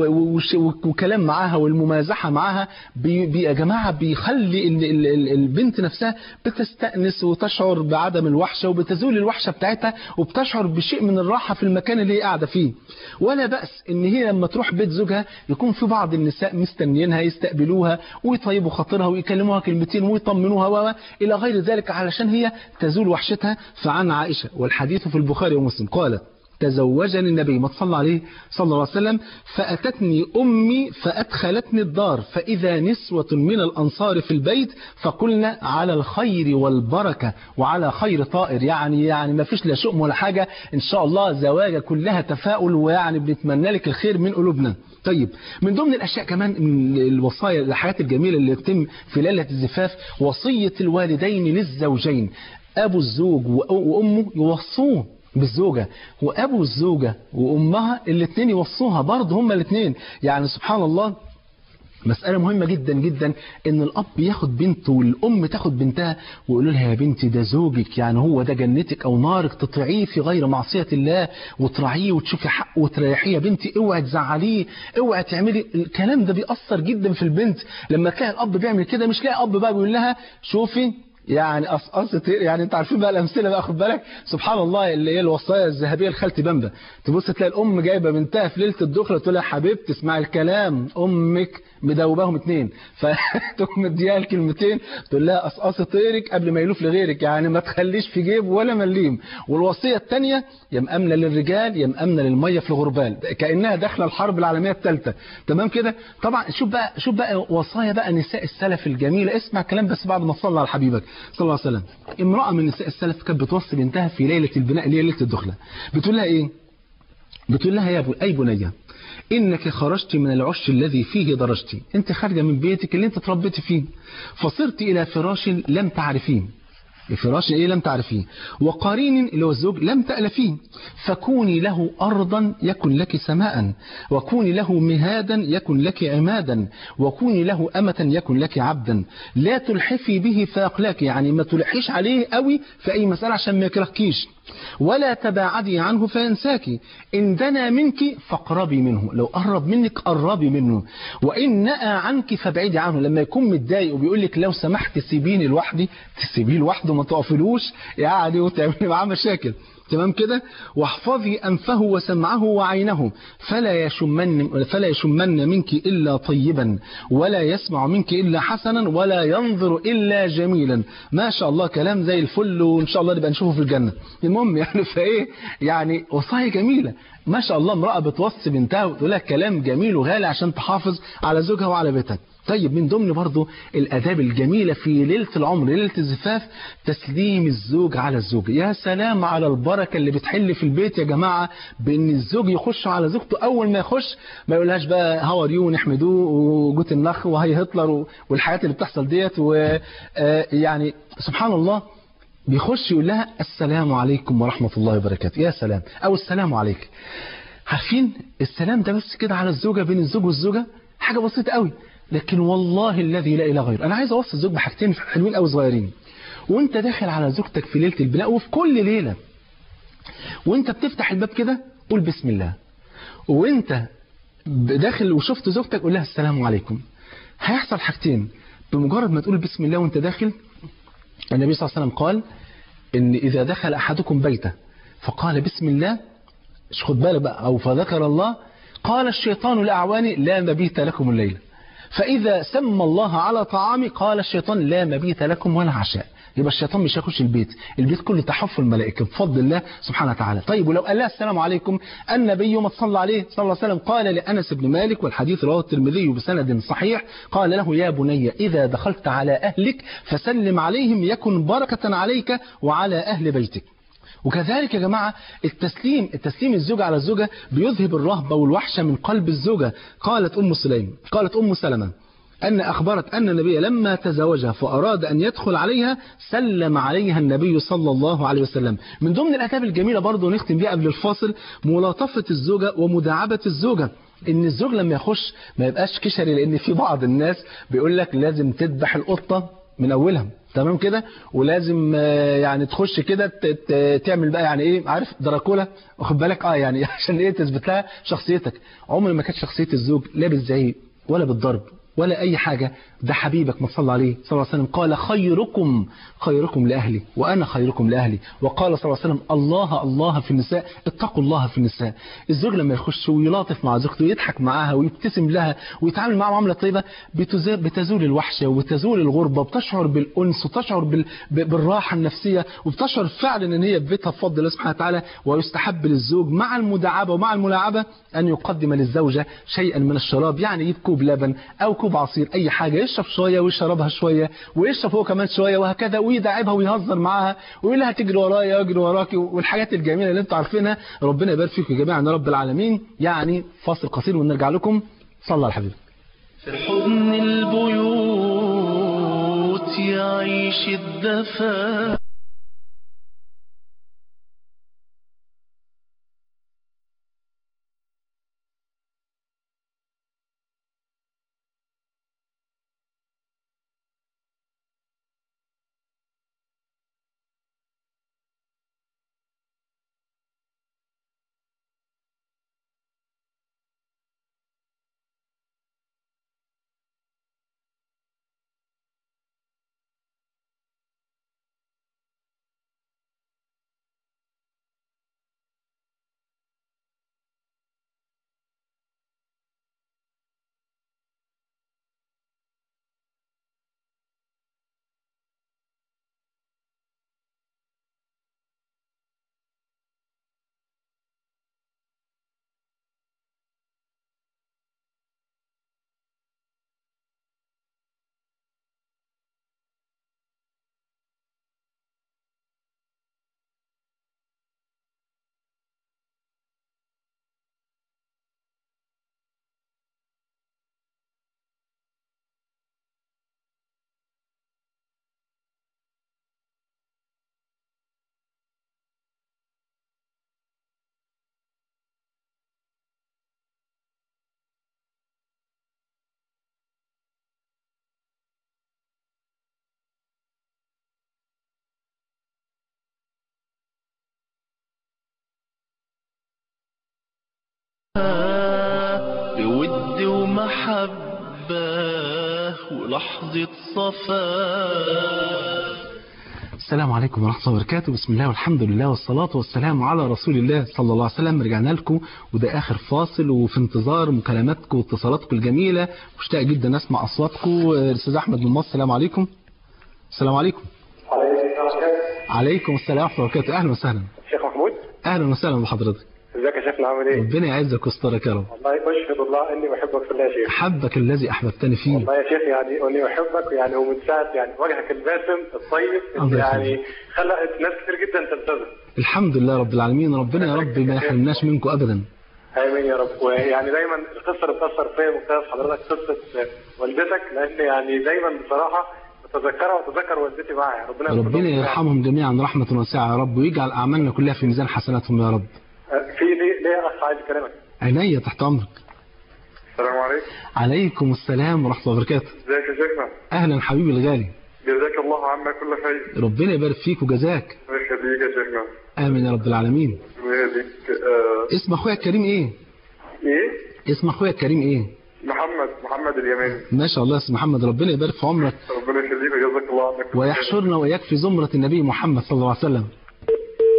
وكلام معاها والممازحة معاها بي بي يا جماعة بيخلي ال ال ال البنت نفسها بتستأنس وتشعر بعدم الوحشة وبتزول الوحشة بتاعتها وبتشعر بشيء من الراحة في المكان اللي هي قاعدة فيه ولا بأس ان هي لما تروح بيت زوجها يكون في بعض النساء مستنيينها يستقبلوها ويطيبوا خاطرها ويكلموها كلمتين ويطمنوها و إلى غير ذلك علشان هي تزول وحشتها فعن عائشة والحديث الحديث في البخاري ومسلم قالت تزوجني النبي ما تصلى عليه صلى الله عليه وسلم فأتتني أمي فأدخلتني الدار فإذا نسوة من الأنصار في البيت فقلنا على الخير والبركة وعلى خير طائر يعني يعني ما فيش لا شؤم ولا حاجة إن شاء الله زواجة كلها تفاؤل ويعني بنتمنى لك الخير من قلوبنا طيب من ضمن الأشياء كمان من الوصايا الحاجات الجميلة اللي تتم في ليلة الزفاف وصية الوالدين للزوجين أبو الزوج وأمه يوصوه بالزوجة وأبو الزوجة وأمها الاثنين يوصوها برضه هما الاثنين يعني سبحان الله مسألة مهمة جدا جدا ان الاب ياخد بنته والام تاخد بنتها ويقولوا لها يا بنتي ده زوجك يعني هو ده جنتك او نارك تطيعيه في غير معصية الله وتراعيه وتشوفي حقه وتريحيه يا بنتي اوعي تزعليه اوعي تعملي الكلام ده بيأثر جدا في البنت لما تلاقي الاب بيعمل كده مش لاقي اب بقى بيقول لها شوفي يعني قصقصت يعني انت عارفين بقى الامثله بقى خد بالك سبحان الله اللي هي الوصايا الذهبيه لخالتي بامبا تبص تلاقي الام جايبه بنتها في ليله الدخله تقول لها حبيبتي اسمعي الكلام امك مدوباهم اتنين فتقوم مديها الكلمتين تقول لها قصقصي طيرك قبل ما يلوف لغيرك يعني ما تخليش في جيب ولا مليم والوصيه الثانيه يا مامنه للرجال يا مامنه للميه في الغربال كانها داخله الحرب العالميه الثالثه تمام كده طبعا شوف بقى شوف بقى وصايا بقى نساء السلف الجميله اسمع الكلام بس بعد ما تصلي على حبيبك صلى الله عليه وسلم امرأة من نساء السلف كانت بتوصي بنتها في ليلة البناء اللي هي ليلة الدخلة بتقول لها ايه بتقول لها يا أي بنية إنك خرجت من العش الذي فيه درجت أنت خارجة من بيتك اللي أنت تربيت فيه فصرت إلى فراش لم تعرفيه فراش ايه لم تعرفيه وقرين اللي هو الزوج لم تألفيه فكوني له أرضا يكن لك سماء وكوني له مهادا يكن لك عمادا وكوني له أمة يكن لك عبدا لا تلحفي به فيقلاك يعني ما تلحيش عليه قوي في أي مسألة عشان ما يكرهكيش ولا تباعدي عنه فينساك إن دنا منك فاقربي منه لو قرب منك قربي منه وإن نأى عنك فابعدي عنه لما يكون متضايق وبيقول لك لو سمحت سيبيني لوحدي تسيبيه لوحده ما تقفلوش يعني وتعملي معاه مشاكل تمام كده واحفظي أنفه وسمعه وعينه فلا يشمن فلا يشمن منك إلا طيبا ولا يسمع منك إلا حسنا ولا ينظر إلا جميلا ما شاء الله كلام زي الفل وإن شاء الله نبقى نشوفه في الجنة المهم يعني فإيه يعني وصايا جميلة ما شاء الله امرأة بتوصي بنتها وتقول لها كلام جميل وغالي عشان تحافظ على زوجها وعلى بيتها طيب من ضمن برضو الأداب الجميلة في ليلة العمر ليلة الزفاف تسليم الزوج على الزوج يا سلام على البركة اللي بتحل في البيت يا جماعة بأن الزوج يخش على زوجته أول ما يخش ما يقولهاش بقى هاور يو نحمدوه وجوت النخ وهي هتلر والحياة اللي بتحصل ديت ويعني سبحان الله بيخش يقول لها السلام عليكم ورحمة الله وبركاته يا سلام أو السلام عليك عارفين السلام ده بس كده على الزوجة بين الزوج والزوجة حاجة بسيطة قوي لكن والله الذي لا إله غيره أنا عايز أوصي الزوج بحاجتين حلوين أو صغيرين وانت داخل على زوجتك في ليلة البناء وفي كل ليلة وانت بتفتح الباب كده قول بسم الله وانت داخل وشفت زوجتك قول لها السلام عليكم هيحصل حاجتين بمجرد ما تقول بسم الله وانت داخل النبي صلى الله عليه وسلم قال ان اذا دخل احدكم بيته فقال بسم الله مش خد بالك بقى أو فذكر الله قال الشيطان لأعواني لا مبيت لكم الليلة فإذا سمى الله على طعامي قال الشيطان لا مبيت لكم ولا عشاء يبقى الشيطان مش هيخش البيت البيت كله تحف الملائكة بفضل الله سبحانه وتعالى طيب ولو قال لها السلام عليكم النبي ما صلى عليه صلى الله عليه وسلم قال لأنس بن مالك والحديث رواه الترمذي بسند صحيح قال له يا بني إذا دخلت على أهلك فسلم عليهم يكن بركة عليك وعلى أهل بيتك وكذلك يا جماعة التسليم التسليم الزوجة على الزوجة بيذهب الرهبة والوحشة من قلب الزوجة قالت أم سليم قالت أم سلمة أن أخبرت أن النبي لما تزوجها فأراد أن يدخل عليها سلم عليها النبي صلى الله عليه وسلم من ضمن الآداب الجميلة برضه نختم بيها قبل الفاصل ملاطفة الزوجة ومداعبة الزوجة ان الزوج لما يخش ما يبقاش كشري لان في بعض الناس بيقول لك لازم تذبح القطه من اولها تمام كده ولازم آه، يعني تخش كده ت- ت- تعمل بقى يعني ايه عارف دراكولا واخد بالك اه يعني عشان ايه تثبت لها شخصيتك عمر ما كانت شخصيه الزوج لا بالزعيق ولا بالضرب ولا اي حاجه ده حبيبك ما صلى عليه صلى الله عليه وسلم قال خيركم خيركم لاهلي وانا خيركم لاهلي وقال صلى الله عليه وسلم الله الله في النساء اتقوا الله في النساء الزوج لما يخش ويلاطف مع زوجته ويضحك معاها ويبتسم لها ويتعامل معاها معامله طيبه بتز- بتزول الوحشه وتزول الغربه بتشعر بالانس وتشعر بال- ب- بالراحه النفسيه وبتشعر فعلا ان هي في بيتها بفضل الله سبحانه وتعالى ويستحب للزوج مع المداعبه ومع الملاعبه ان يقدم للزوجه شيئا من الشراب يعني يجيب كوب لبن او كوب عصير اي حاجه يشرب شويه ويشربها شويه ويشرب هو كمان شويه وهكذا ويداعبها ويهزر معاها ويقول لها تجري ورايا واجري وراكي والحاجات الجميله اللي انتم عارفينها ربنا يبارك فيكم جميعا يا رب العالمين يعني فاصل قصير ونرجع لكم صلى على الحبيب في حضن البيوت يعيش الدفا بود ومحبة ولحظة صفاء السلام عليكم ورحمة الله وبركاته بسم الله والحمد لله والصلاة والسلام على رسول الله صلى الله عليه وسلم رجعنا لكم وده آخر فاصل وفي انتظار مكالماتكم واتصالاتكم الجميلة مشتاق جدا أسمع أصواتكم الأستاذ أحمد من مصر السلام عليكم السلام عليكم عليكم السلام ورحمة الله وبركاته أهلا وسهلا شيخ محمود أهلا وسهلا بحضرتك ازيك يا شيخنا عامل ايه؟ ربنا يعزك ويسترك يا رب والله اشهد الله اني احبك في الله يا شيخ أحبك الذي أحببتني فيه والله يا شيخ يعني اني احبك يعني ومن ساعه يعني وجهك الباسم الطيب الله اللي يخليك. يعني خلقت ناس كتير جدا تلتزم الحمد لله رب العالمين ربنا يا رب ما يحرمناش منكم أبدا امين يا رب ويعني دايما القصه اللي بتاثر فيا ممتاز حضرتك قصه والدتك لان يعني دايما بصراحه بتذكرها وتذكر والدتي معايا ربنا يغفر ربنا لهم. يرحمهم جميعا رحمة واسعة يا رب ويجعل أعمالنا كلها في ميزان حسناتهم يا رب في ليه ليه اخ عايز اكلمك عينيا تحت أمرك السلام عليكم عليكم السلام ورحمة الله وبركاته ازيك يا شيخنا أهلا حبيبي الغالي جزاك الله عنا كل خير ربنا يبارك فيك وجزاك الله يخليك يا شيخنا آمين يا رب العالمين ويهديك آه، اسم أخويا الكريم إيه؟ ايه اسم أخويا الكريم إيه؟ محمد محمد اليماني ما شاء الله اسم محمد ربنا يبارك في عمرك ربنا يخليك وجزاك الله عنك ويحشرنا وإياك في زمرة النبي محمد صلى الله عليه وسلم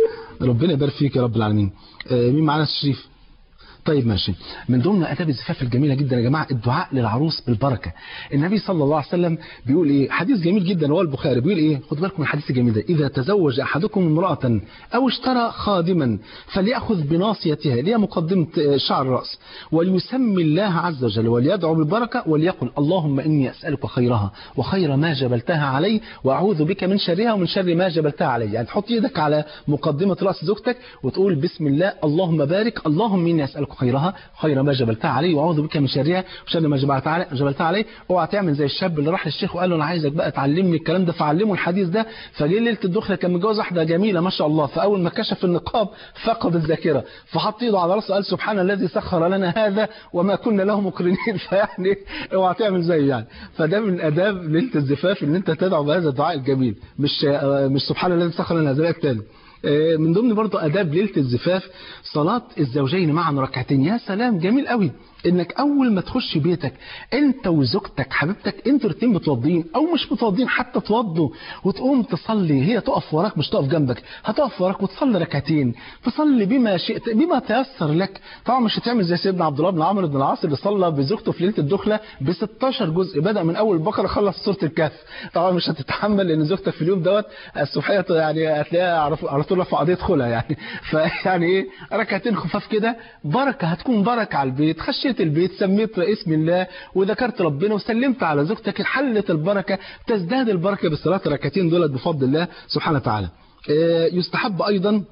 ربنا يبارك فيك يا رب العالمين آه، مين معانا أستاذ شريف طيب ماشي من ضمن اداب الزفاف الجميله جدا يا جماعه الدعاء للعروس بالبركه النبي صلى الله عليه وسلم بيقول ايه حديث جميل جدا هو البخاري بيقول ايه خد بالكم من الحديث الجميل ده اذا تزوج احدكم امراه او اشترى خادما فليأخذ بناصيتها اللي هي مقدمه آه، شعر الراس وليسمي الله عز وجل وليدعو بالبركه وليقل اللهم اني اسالك خيرها وخير ما جبلتها عليه واعوذ بك من شرها ومن شر ما جبلتها عليه يعني تحط ايدك على مقدمه راس زوجتك وتقول بسم الله اللهم بارك اللهم اني اسالك خيرها خير ما جبلتها عليه واعوذ بك من شرها وشر ما جبلتها عليه جبلتها عليه اوعى تعمل زي الشاب اللي راح للشيخ وقال له انا عايزك بقى تعلمني الكلام ده فعلمه الحديث ده فجه ليله الدخله كان متجوز واحده جميله ما شاء الله فاول ما كشف النقاب فقد الذاكره فحط ايده على راسه قال سبحان الذي سخر لنا هذا وما كنا له مقرنين فيعني اوعى تعمل زيه يعني فده من اداب ليله الزفاف ان انت تدعو بهذا الدعاء الجميل مش آه، مش سبحان الذي سخر لنا هذا التاني آه، من ضمن برضه اداب ليله الزفاف صلاه الزوجين معا ركعتين يا سلام جميل قوي انك اول ما تخش بيتك انت وزوجتك حبيبتك انتوا الاثنين متوضين او مش متوضين حتى توضوا وتقوم تصلي هي تقف وراك مش تقف جنبك هتقف وراك وتصلي ركعتين تصلي بما شئت بما تيسر لك طبعا مش هتعمل زي سيدنا عبد الله بن عمرو بن العاص اللي صلى بزوجته في ليله الدخله ب 16 جزء بدا من اول البقره خلص سوره الكهف طبعا مش هتتحمل لان زوجتك في اليوم دوت الصبحيه يعني هتلاقيها على على طول رفع قضيه خلع يعني فيعني ايه ركعتين خفاف كده بركه هتكون بركه على البيت خشيت البيت سميت اسم الله وذكرت ربنا وسلمت على زوجتك حلت البركه تزداد البركه بالصلاه الركعتين دولت بفضل الله سبحانه وتعالى آه، يستحب ايضا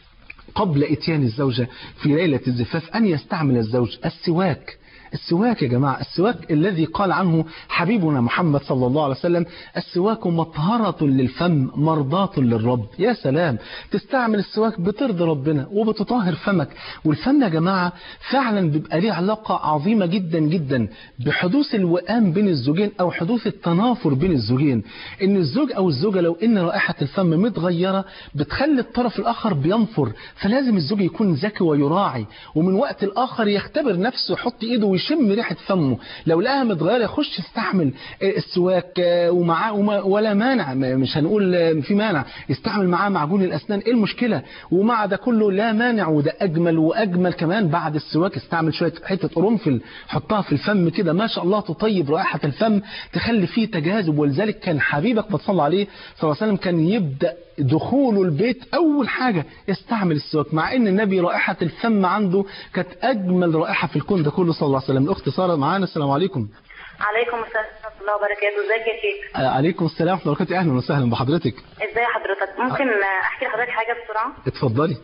قبل اتيان الزوجة في ليلة الزفاف أن يستعمل الزوج السواك السواك يا جماعة السواك الذي قال عنه حبيبنا محمد صلى الله عليه وسلم السواك مطهرة للفم مرضاة للرب يا سلام تستعمل السواك بترضي ربنا وبتطهر فمك والفم يا جماعة فعلا بيبقى ليه علاقة عظيمة جدا جدا بحدوث الوئام بين الزوجين أو حدوث التنافر بين الزوجين إن الزوج أو الزوجة لو إن رائحة الفم متغيرة بتخلي الطرف الآخر بينفر فلازم الزوج يكون ذكي ويراعي ومن وقت الآخر يختبر نفسه يحط إيده ويشم ريحة فمه لو لقاها متغيرة يخش يستحمل آه، السواك آه، ومعاه وما- ولا مانع م- مش هنقول آه، في مانع يستعمل معاه معجون الأسنان إيه المشكلة ومع ده كله لا مانع وده أجمل وأجمل كمان بعد السواك استعمل شوية حتة قرنفل حطها في الفم كده ما شاء الله تطيب رائحة الفم تخلي فيه تجاذب ولذلك كان حبيبك ما صلى عليه صلى الله عليه وسلم كان يبدأ دخوله البيت أول حاجة يستعمل السواك مع إن النبي رائحة الفم عنده كانت أجمل رائحة في الكون ده كله صلى الله عليه وسلم الأخت سارة معانا السلام عليكم عليكم السلام ورحمة الله وبركاته ازيك يا شيخ آه، عليكم السلام ورحمة الله وبركاته أهلا وسهلا بحضرتك ازاي حضرتك ممكن احكي لحضرتك حاجة بسرعة اتفضلي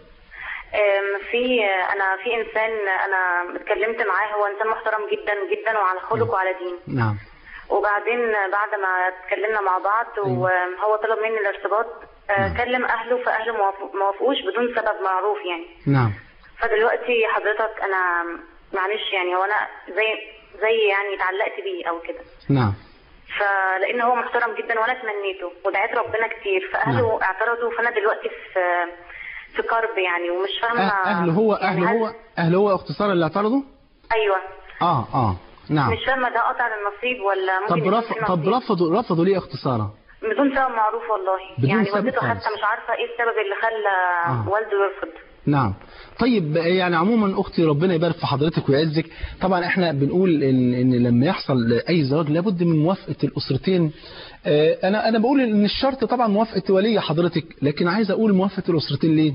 أم، في انا في انسان انا اتكلمت معاه هو انسان محترم جدا جدا وعلى خلق وعلى دين نعم وبعدين بعد ما اتكلمنا مع بعض وهو طلب مني الارتباط آه، كلم اهله فاهله ما وافق- ما وافقوش بدون سبب معروف يعني نعم فدلوقتي حضرتك انا معلش يعني هو انا زي زي يعني اتعلقت بيه او كده نعم فلان هو محترم جدا وانا تمنيته ودعيت ربنا كتير فاهله نعم. اعترضوا فانا دلوقتي في في كرب يعني ومش فاهمه أه- أهل هو يعني أهل هل- هو أهل هو أخت سارة اللي اعترضوا ايوه آه آه نعم مش فاهمه ده قطع للنصيب ولا ممكن طب يكون رف... في طب نصيب. رفضوا رفضوا ليه يا أخت سارة بدون سبب معروف والله بدون يعني سبب والدته خالص. حتى مش عارفه ايه السبب اللي خلى آه. والده يرفض نعم طيب يعني عموما اختي ربنا يبارك في حضرتك ويعزك طبعا احنا بنقول ان, إن لما يحصل اي زواج لابد من موافقه الاسرتين آه، انا انا بقول ان الشرط طبعا موافقه ولي حضرتك لكن عايز اقول موافقه الاسرتين ليه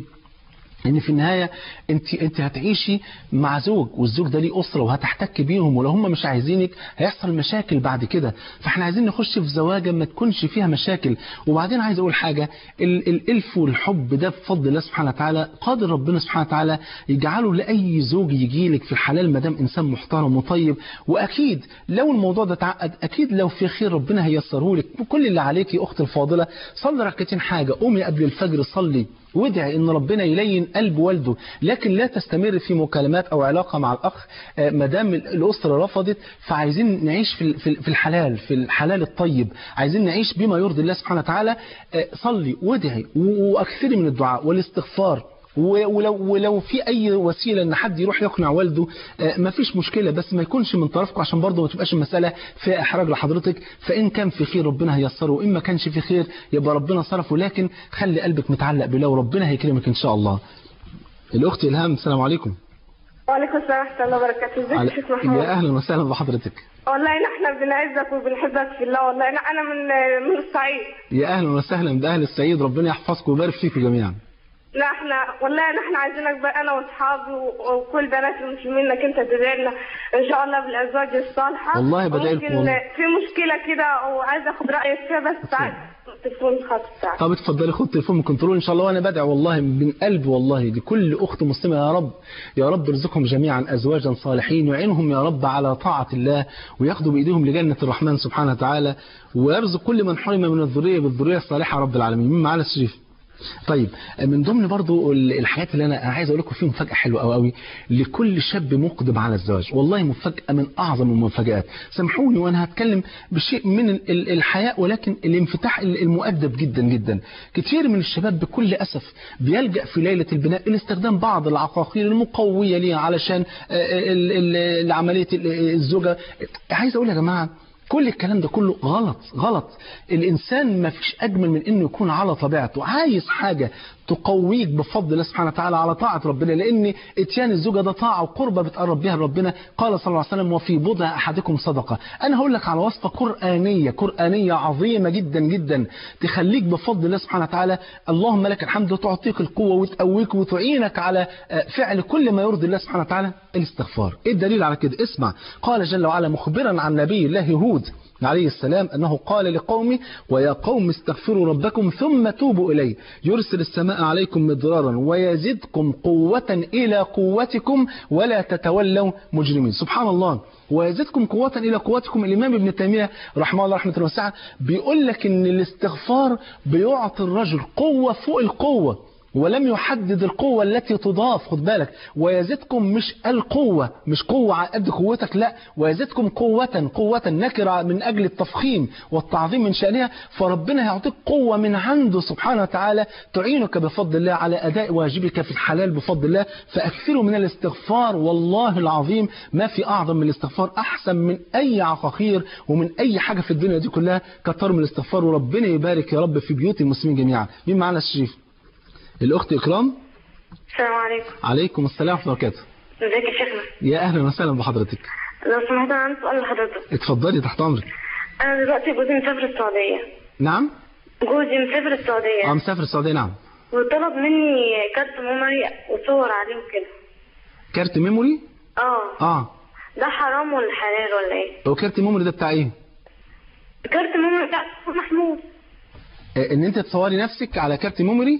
ان في النهايه انت انت هتعيشي مع زوج والزوج ده ليه اسره وهتحتك بيهم ولو هم مش عايزينك هيحصل مشاكل بعد كده فاحنا عايزين نخش في زواجه ما تكونش فيها مشاكل وبعدين عايز اقول حاجه ال- الالف والحب ده بفضل الله سبحانه وتعالى قادر ربنا سبحانه وتعالى يجعله لاي زوج يجي لك في الحلال ما دام انسان محترم وطيب واكيد لو الموضوع ده تعقد اكيد لو في خير ربنا هيسره لك كل اللي عليك يا اختي الفاضله صلي ركعتين حاجه قومي قبل الفجر صلي وادعي ان ربنا يلين قلب والده لكن لا تستمر في مكالمات او علاقه مع الاخ آه، ما دام الاسره رفضت فعايزين نعيش في ال- في ال- في الحلال في الحلال الطيب عايزين نعيش بما يرضي الله سبحانه وتعالى آه، صلي وادعي و- واكثري من الدعاء والاستغفار و- ولو ولو في اي وسيله ان حد يروح يقنع والده آه، ما فيش مشكله بس ما يكونش من طرفكم عشان برضه ما تبقاش المساله فيها احراج لحضرتك فان كان في خير ربنا هيسره وان ما كانش في خير يبقى ربنا صرفه لكن خلي قلبك متعلق بالله وربنا هيكرمك ان شاء الله الاخت الهام السلام عليكم وعليكم السلام ورحمة الله وبركاته ازيك يا شيخ محمود يا اهلا وسهلا بحضرتك والله نحن بنعزك وبنحبك في الله والله انا من من الصعيد يا اهلا وسهلا باهل السعيد ربنا يحفظكم ويبارك فيكم جميعا لا احنا والله نحن عايزينك بقى انا واصحابي و- وكل بنات المسلمين انك انت تدعي لنا ان شاء الله بالازواج الصالحه والله بدعي لكم وممكن والله. في مشكله كده وعايزه اخد رايك فيها بس تعال التليفون الخاص بتاعك طب اتفضلي خد تليفون من كنترول ان شاء الله وانا بدعي والله من قلبي والله لكل اخت مسلمه يا رب يا رب ارزقهم جميعا ازواجا صالحين ويعينهم يا رب على طاعه الله وياخدوا بايديهم لجنه الرحمن سبحانه وتعالى ويرزق كل من حرم من الذريه بالذريه الصالحه رب العالمين مين معانا الشريف طيب من ضمن برضو ال- الحاجات اللي انا عايز اقول لكم فيه مفاجاه حلوه قوي قوي لكل شاب مقدم على الزواج والله مفاجاه من اعظم المفاجات سامحوني وانا هتكلم بشيء من ال- ال- الحياء ولكن الانفتاح ال- المؤدب جدا جدا كتير من الشباب بكل اسف بيلجا في ليله البناء لاستخدام بعض العقاقير المقويه ليها علشان آه، ال- ال- عمليه ال- الزوجه عايز اقول يا جماعه كل الكلام ده كله غلط غلط الإنسان ما فيش أجمل من إنه يكون على طبيعته عايز حاجة تقويك بفضل الله سبحانه وتعالى على طاعة ربنا لأن إتيان الزوجة ده طاعة وقربة بتقرب بيها لربنا قال صلى الله عليه وسلم وفي بضع أحدكم صدقة أنا هقول لك على وصفة قرآنية قرآنية عظيمة جدا جدا تخليك بفضل الله سبحانه وتعالى اللهم لك الحمد تعطيك القوة وتقويك وتعينك على آه، فعل كل ما يرضي الله سبحانه وتعالى الاستغفار إيه الدليل على كده اسمع قال جل وعلا مخبرا عن نبي الله هود عليه السلام أنه قال لقومه ويا قوم استغفروا ربكم ثم توبوا إليه يرسل السماء عليكم مدرارا ويزدكم قوة إلى قوتكم ولا تتولوا مجرمين سبحان الله ويزدكم قوة إلى قوتكم الإمام ابن تيمية رحمه الله رحمة واسعة بيقول لك إن الاستغفار بيعطي الرجل قوة فوق القوة ولم يحدد القوة التي تضاف خد بالك ويزدكم مش القوة مش قوة على قد قوتك لا ويزدكم قوة قوة نكرة من أجل التفخيم والتعظيم من شأنها فربنا هيعطيك قوة من عنده سبحانه وتعالى تعينك بفضل الله على أداء واجبك في الحلال بفضل الله فأكثروا من الاستغفار والله العظيم ما في أعظم من الاستغفار أحسن من أي عقاقير ومن أي حاجة في الدنيا دي كلها كتر من الاستغفار وربنا يبارك يا رب في بيوت المسلمين جميعا مين معانا الشريف الأخت إكرام السلام عليكم عليكم السلام ورحمة الله وبركاته ازيك يا شيخنا يا أهلا وسهلا بحضرتك لو سمحت انا عندي سؤال لحضرتك اتفضلي تحت أمرك انا دلوقتي جوزي مسافر السعوديه نعم جوزي مسافر اه السعوديه مسافر السعودية نعم وطلب مني كارت ميموري وصور عليه وكده كارت ميموري اه اه ده حرام ولا حلال ولا ايه هو كارت ميموري ده بتاع ايه كارت ميموري بتاع محمود آه، ان انت تصوري نفسك على كارت ميموري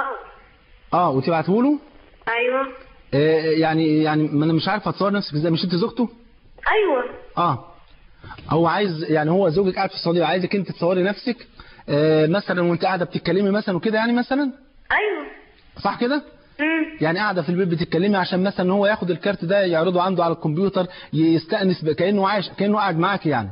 اه اه وتبعته له ايوه آه، يعني يعني ما انا مش عارف هتصور نفسك ازاي مش انت زوجته ايوه اه هو عايز يعني هو زوجك قاعد في السعوديه عايزك انت تصوري نفسك آه، مثلا وانت قاعده بتتكلمي مثلا وكده يعني مثلا ايوه صح كده امم يعني قاعده في البيت بتتكلمي عشان مثلا هو ياخد الكارت ده يعرضه عنده على الكمبيوتر يستأنس ب- كانه عايش كانه قاعد معاك يعني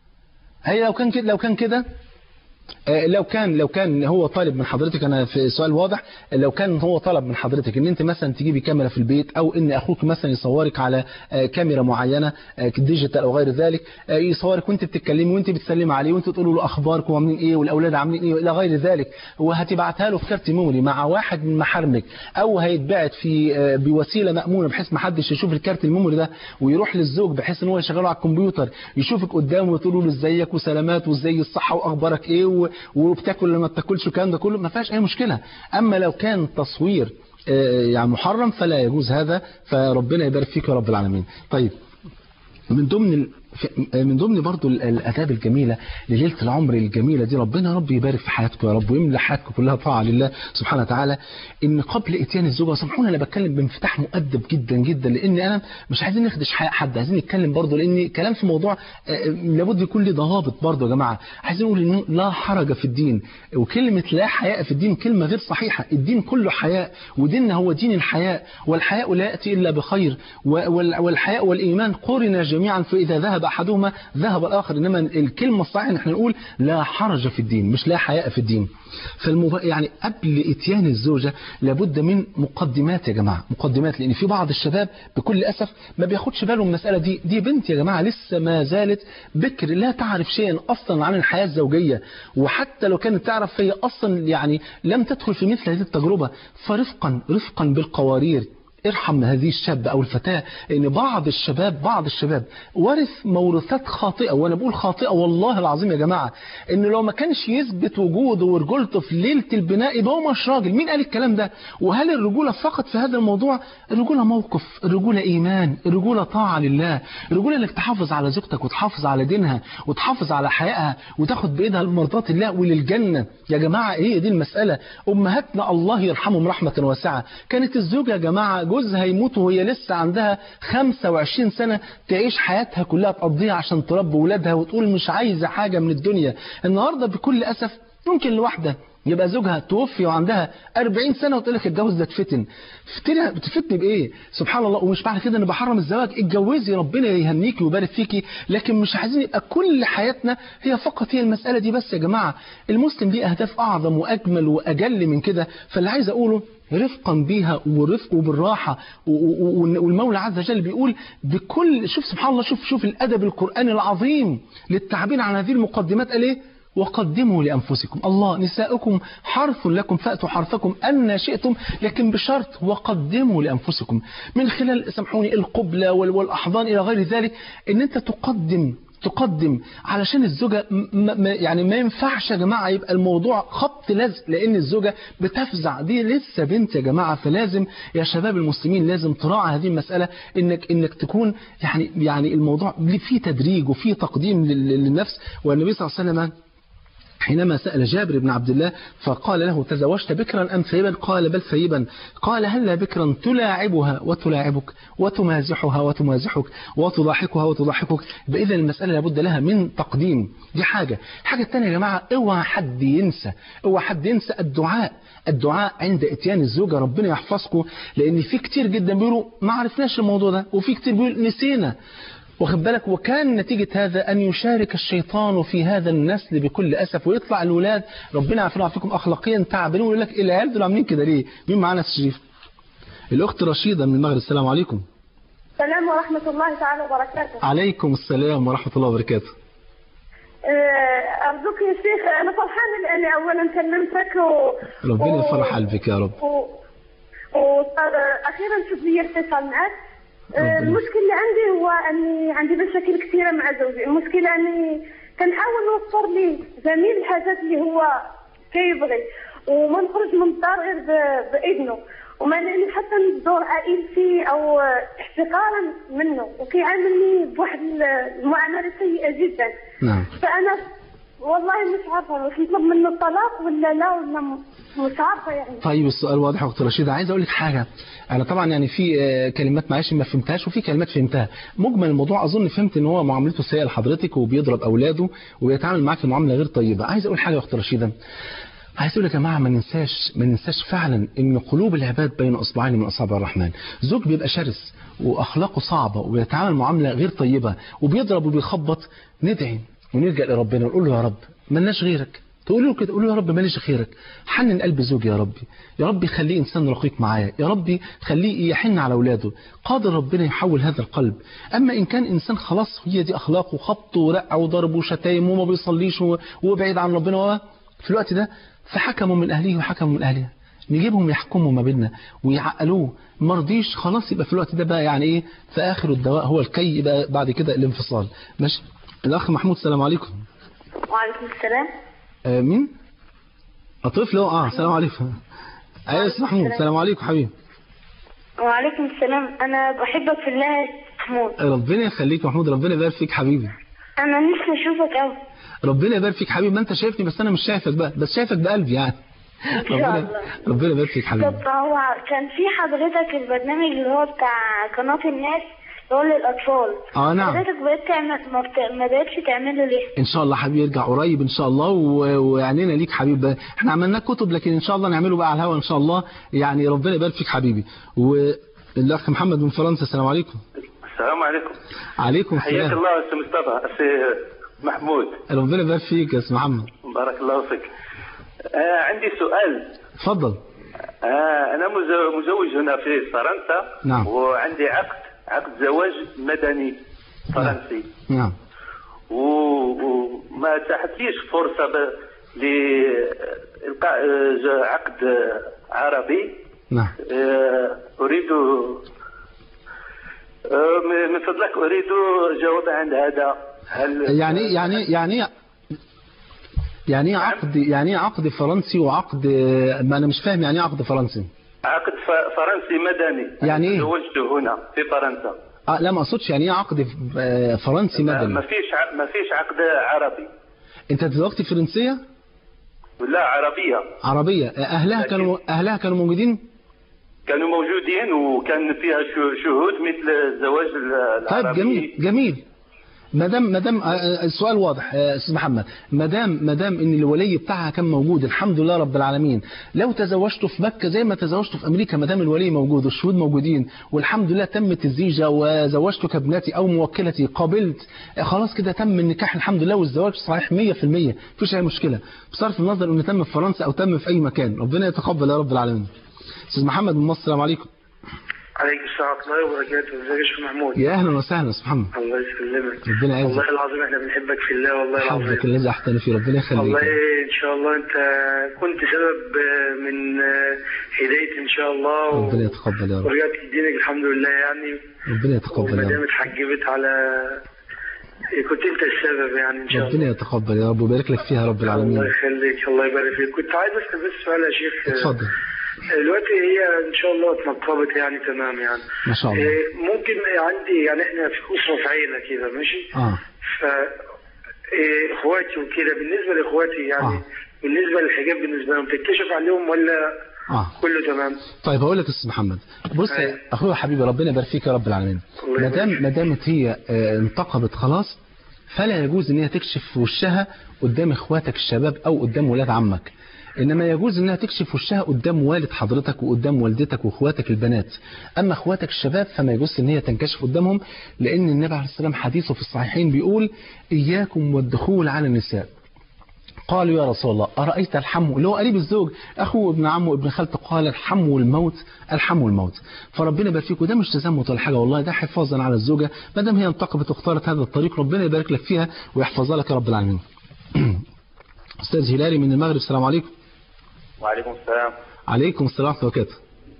هي لو كان كده لو كان كده آه، لو كان لو كان هو طالب من حضرتك انا في سؤال واضح لو كان هو طلب من حضرتك ان انت مثلا تجيبي كاميرا في البيت او ان اخوك مثلا يصورك على آه، كاميرا معينه آه، ديجيتال او غير ذلك آه، يصورك وانت بتتكلمي وانت بتسلمي عليه وانت تقولوا له اخباركم عاملين ايه والاولاد عاملين ايه الى غير ذلك وهتبعتها له في كارت ميموري مع واحد من محارمك او هيتبعت في آه، بوسيله مامونه بحيث ما حدش يشوف الكارت الميموري ده ويروح للزوج بحيث ان هو يشغله على الكمبيوتر يشوفك قدامه وتقول له ازيك وسلامات وازاي الصحه واخبارك ايه و- وبتاكل ولا ما بتاكلش والكلام ده كله ما فيهاش اي مشكله اما لو كان تصوير آه، يعني محرم فلا يجوز هذا فربنا يبارك فيك يا رب العالمين طيب من ضمن ال... في- من ضمن برضو ال- الاداب الجميله لليله العمر الجميله دي ربنا يا رب يبارك في حياتكم يا رب ويملى حياتكم كلها طاعه لله سبحانه وتعالى ان قبل اتيان الزوجه سامحوني انا بتكلم بانفتاح مؤدب جدا جدا لان انا مش عايزين نخدش حق حد عايزين نتكلم برضو لان كلام في موضوع آه، لابد يكون له ضوابط برضو يا جماعه عايزين نقول انه لا حرج في الدين وكلمه لا حياء في الدين كلمه غير صحيحه الدين كله حياء وديننا هو دين الحياء والحياء لا ياتي الا بخير و- وال- والحياء والايمان قرنا جميعا فاذا ذهب ذهب احدهما ذهب الاخر انما الكلمه الصحيحه ان احنا نقول لا حرج في الدين مش لا حياء في الدين فالمب... يعني قبل اتيان الزوجه لابد من مقدمات يا جماعه مقدمات لان في بعض الشباب بكل اسف ما بياخدش باله من المساله دي دي بنت يا جماعه لسه ما زالت بكر لا تعرف شيئا اصلا عن الحياه الزوجيه وحتى لو كانت تعرف هي اصلا يعني لم تدخل في مثل هذه التجربه فرفقا رفقا بالقوارير ارحم هذه الشاب او الفتاه ان بعض الشباب بعض الشباب ورث موروثات خاطئه وانا بقول خاطئه والله العظيم يا جماعه ان لو ما كانش يثبت وجوده ورجولته في ليله البناء يبقى هو مش راجل مين قال الكلام ده وهل الرجوله فقط في هذا الموضوع الرجوله موقف الرجوله ايمان الرجوله طاعه لله الرجوله انك تحافظ على زوجتك وتحافظ على دينها وتحافظ على حيائها وتاخد بايدها لمرضات الله وللجنه يا جماعه هي دي المساله امهاتنا الله يرحمهم رحمه واسعه كانت الزوجه يا جماعه جوزها يموت وهي لسه عندها 25 سنة تعيش حياتها كلها تقضيها عشان تربي ولادها وتقول مش عايزة حاجة من الدنيا النهاردة بكل أسف ممكن الواحدة يبقى زوجها توفي وعندها 40 سنة وتقول لك اتجوز ده اتفتن فتنها بتفتني بايه سبحان الله ومش معنى كده انا بحرم الزواج اتجوزي ربنا يهنيكي ويبارك فيكي لكن مش عايزين يبقى كل حياتنا هي فقط هي المسألة دي بس يا جماعة المسلم ليه اهداف اعظم واجمل واجل من كده فاللي عايز اقوله رفقا بيها ورفق وبالراحة والمولى عز وجل بيقول بكل شوف سبحان الله شوف شوف الأدب القرآني العظيم للتعبير عن هذه المقدمات قال ايه وقدموا لأنفسكم الله نساؤكم حرث لكم فأتوا حرثكم أن شئتم لكن بشرط وقدموا لأنفسكم من خلال سامحوني القبلة والأحضان إلى غير ذلك أن أنت تقدم تقدم علشان الزوجة م- م- يعني ما ينفعش يا جماعة يبقى الموضوع خبط لزق لأن الزوجة بتفزع دي لسه بنت يا جماعة فلازم يا شباب المسلمين لازم تراعي هذه المسألة إنك إنك تكون يعني يعني الموضوع فيه تدريج وفيه تقديم لل- للنفس والنبي صلى الله عليه وسلم حينما سأل جابر بن عبد الله فقال له تزوجت بكرا أم ثيبا قال بل ثيبا قال هل بكرا تلاعبها وتلاعبك وتمازحها وتمازحك وتضاحكها وتضاحكك بإذن المسألة لابد لها من تقديم دي حاجة الحاجة الثانية يا جماعة اوعى حد ينسى اوعى حد ينسى الدعاء الدعاء عند اتيان الزوجة ربنا يحفظكم لأن في كتير جدا بيقولوا ما عرفناش الموضوع ده وفي كتير بيقول نسينا واخد بالك وكان نتيجة هذا أن يشارك الشيطان في هذا النسل بكل أسف ويطلع الولاد ربنا يعافينا ويعافيكم أخلاقيا تعبانين ويقول لك العيال دول عاملين كده ليه؟ مين معانا يا شريف؟ الأخت رشيدة من المغرب السلام عليكم. السلام ورحمة الله تعالى وبركاته عليكم السلام ورحمة الله وبركاته. آه، أرجوك يا شيخ أنا فرحانة لأني أولا كلمتك و... ربنا و- يفرح قلبك يا رب. و... وأخيرا شوف لي اتصال معك آه، ربنا المشكلة اللي عندي هو أني عندي مشاكل كثيرة مع زوجي المشكلة أني كنحاول نوفر لي جميع الحاجات اللي هو كيبغي وما نخرج من الدار غير ب- بإذنه وما نعني حتى ندور عائلتي أو احتقارا منه وكيعاملني بواحد المعاملة سيئة جدا نعم. فأنا والله مش عارفة مش نطلب منه الطلاق ولا لا ولا م- مش عارفة يعني طيب السؤال واضح يا اخت رشيدة عايز اقول لك حاجة انا طبعا يعني في آه، كلمات معلش ما فهمتهاش وفي كلمات فهمتها مجمل الموضوع اظن فهمت ان هو معاملته سيئة لحضرتك وبيضرب اولاده وبيتعامل معاك معاملة غير طيبة عايز اقول حاجة يا اخت رشيدة عايز اقول لك يا جماعه ما ننساش ما ننساش فعلا ان قلوب العباد بين اصبعين من اصابع الرحمن زوج بيبقى شرس واخلاقه صعبه وبيتعامل معامله غير طيبه وبيضرب وبيخبط ندعي ونلجا لربنا ونقول له يا رب ملناش غيرك تقول له كده قول له يا رب ماليش خيرك حنن قلب زوجي يا ربي يا ربي خليه انسان رقيق معايا يا ربي خليه يحن على اولاده قادر ربنا يحول هذا القلب اما ان كان انسان خلاص هي دي اخلاقه خبط ورق وضرب وشتايم وما بيصليش و- وبعيد عن ربنا و- في الوقت ده فحكموا من اهله وحكموا من اهلها نجيبهم يحكموا ما بيننا ويعقلوه ما رضيش خلاص يبقى في الوقت ده بقى يعني ايه في اخر الدواء هو الكي يبقى بعد كده الانفصال ماشي الاخ محمود السلام عليكم وعليكم السلام آه مين طفل هو اه السلام عليكم ايوه يا استاذ محمود السلام عليكم حبيبي وعليكم السلام أنا بحبك في الله يا محمود ربنا يخليك يا محمود ربنا يبارك فيك حبيبي أنا نفسي أشوفك أوي ربنا يبارك فيك حبيبي ما انت شايفني بس انا مش شايفك بقى بس شايفك بقلبي يعني إن شاء ربنا الله. ربنا يبارك فيك حبيبي طب هو كان في حضرتك البرنامج اللي هو بتاع قناة الناس اللي هو للأطفال اه نعم حضرتك بقيت تعمل ما, بت... ما بقتش تعمله ليه؟ ان شاء الله حبيبي يرجع قريب ان شاء الله و- وعنينا ليك حبيبي احنا عملنا كتب لكن ان شاء الله نعمله بقى على الهوا ان شاء الله يعني ربنا يبارك فيك حبيبي والاخ محمد من فرنسا السلام عليكم السلام عليكم عليكم حياك السلام الله سي مصطفى سي محمود ربنا يبارك فيك يا استاذ محمد بارك الله فيك آه عندي سؤال اتفضل آه انا مز- مزوج هنا في فرنسا نعم. وعندي عقد عقد زواج مدني فرنسي نعم و- وما تحتليش فرصة ب- لإلقاء آه، ج- عقد آه، عربي نعم آه، أريد آه، من من فضلك أريد جواب عن هذا هل يعني يعني يعني يعني ايه عقد يعني ايه عقد فرنسي وعقد ما انا مش فاهم يعني ايه عقد فرنسي عقد ف- فرنسي مدني يعني إيه؟ تزوجت هنا في فرنسا اه لا ما اقصدش يعني ايه عقد آه، فرنسي ما مدني ما فيش ع- ما فيش عقد عربي انت تزوجت فرنسيه لا عربية عربيه آه، اهلها كانوا اهلها كانوا موجودين كانوا موجودين وكان فيها شو- شهود مثل الزواج ال- طيب العربي جميل جميل ما دام ما دام آه، آه، السؤال واضح آه، استاذ محمد ما دام ما دام ان الولي بتاعها كان موجود الحمد لله رب العالمين لو تزوجته في مكه زي ما تزوجته في امريكا ما دام الولي موجود والشهود موجودين والحمد لله تمت الزيجه وزوجتك ابنتي او موكلتي قبلت آه، خلاص كده تم النكاح الحمد لله والزواج صحيح 100% مفيش اي مشكله بصرف النظر انه تم في فرنسا او تم في اي مكان ربنا يتقبل يا رب العالمين استاذ محمد من مصر السلام عليكم عليكم السلام ورحمة الله وبركاته ازيك يا شيخ محمود يا اهلا وسهلا استاذ محمد الله يسلمك ربنا يعزك. والله العظيم احنا بنحبك في الله والله العظيم حظك الذي احتني فيه ربنا يخليك والله ان شاء الله انت كنت سبب من هدايتي ان شاء الله و- ربنا يتقبل يا رب ورجعت لدينك الحمد لله يعني ربنا يتقبل يا ومدام رب اتحجبت على كنت انت السبب يعني ان شاء الله ربنا يتقبل يا رب ويبارك لك فيها يا رب الله العالمين يخليك الله يبارك فيك كنت عايز اسال بس سؤال يا شيخ اتفضل دلوقتي هي ان شاء الله اتنقبت يعني تمام يعني ما شاء الله إيه، ممكن عندي يعني احنا في اسره في عيله كده ماشي اه ف إيه، اخواتي وكده بالنسبه لاخواتي يعني آه. بالنسبه للحجاب بالنسبه لهم تتكشف عليهم ولا اه كله تمام طيب هقول لك يا استاذ محمد بص يا أيوة. اخويا حبيبي ربنا يبارك فيك يا رب العالمين الله ما يبارك دام فيك. ما دامت هي آه، انتقبت خلاص فلا يجوز ان هي تكشف وشها قدام اخواتك الشباب او قدام ولاد عمك انما يجوز انها تكشف وشها قدام والد حضرتك وقدام والدتك واخواتك البنات اما اخواتك الشباب فما يجوز ان هي تنكشف قدامهم لان النبي عليه السلام حديثه في الصحيحين بيقول اياكم والدخول على النساء قالوا يا رسول الله أرأيت الحم اللي هو قريب الزوج أخوه ابن عمه ابن خالته قال الحم الموت الحم الموت فربنا يبارك فيك وده مش تزمت ولا حاجة والله ده حفاظا على الزوجة ما دام هي انتقبت واختارت هذا الطريق ربنا يبارك لك فيها ويحفظها لك يا رب العالمين أستاذ هلالي من المغرب السلام عليكم وعليكم السلام عليكم السلام ورحمة الله وبركاته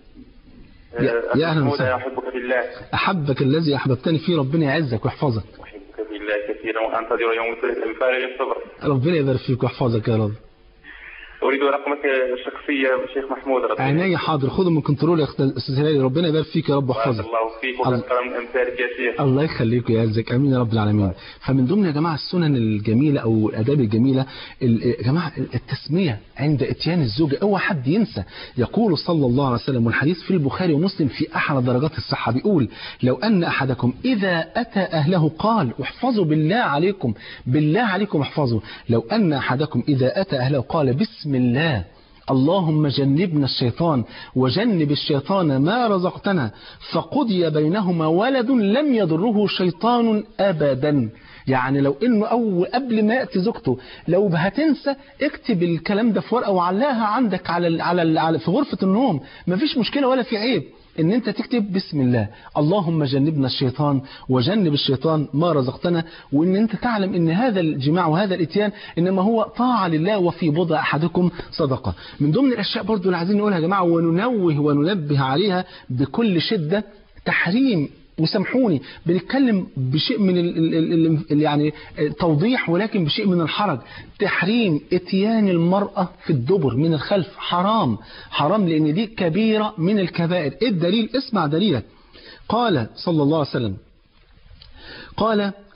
يا- يا أهلا محمود، وسهلا. أحبك في الله أحبك الذي أحببتني فيه ربنا يعزك ويحفظك أحبك في الله كثيرا وأنتظر يوم الثلاثاء بفارغ الصبر ربنا يبارك فيك ويحفظك يا رب أريد رقمك الشخصي شيخ محمود رضي الله عيني حاضر خده من كنترول يا أستاذ هلالي ربنا يبارك فيك يا رب بارك ويحفظك الله فيك الله. وكثر من أمثالك يا شيخ الله يخليك ويعزك امين يا رب العالمين فمن ضمن يا جماعه السنن الجميله او الاداب الجميله ال- يا جماعه التسميه عند اتيان الزوجه اوعى حد ينسى يقول صلى الله عليه وسلم والحديث في البخاري ومسلم في احد درجات الصحه بيقول لو ان احدكم اذا اتى اهله قال واحفظوا بالله عليكم بالله عليكم احفظوا لو ان احدكم اذا اتى اهله قال بسم الله اللهم جنبنا الشيطان وجنب الشيطان ما رزقتنا فقضي بينهما ولد لم يضره شيطان أبدا يعني لو انه او قبل ما ياتي زوجته لو هتنسى اكتب الكلام ده في ورقه وعلقها عندك على ال على, ال على في غرفه النوم مفيش مشكله ولا في عيب ان انت تكتب بسم الله اللهم جنبنا الشيطان وجنب الشيطان ما رزقتنا وان انت تعلم ان هذا الجماع وهذا الاتيان انما هو طاعه لله وفي بضع احدكم صدقه من ضمن الاشياء برضو اللي عايزين نقولها يا جماعه وننوه وننبه عليها بكل شده تحريم وسامحوني بنتكلم بشيء من ال ال ال ال يعني توضيح ولكن بشيء من الحرج تحريم اتيان المرأة في الدبر من الخلف حرام حرام لأن دي كبيرة من الكبائر ايه الدليل اسمع دليلك قال صلى الله عليه وسلم قال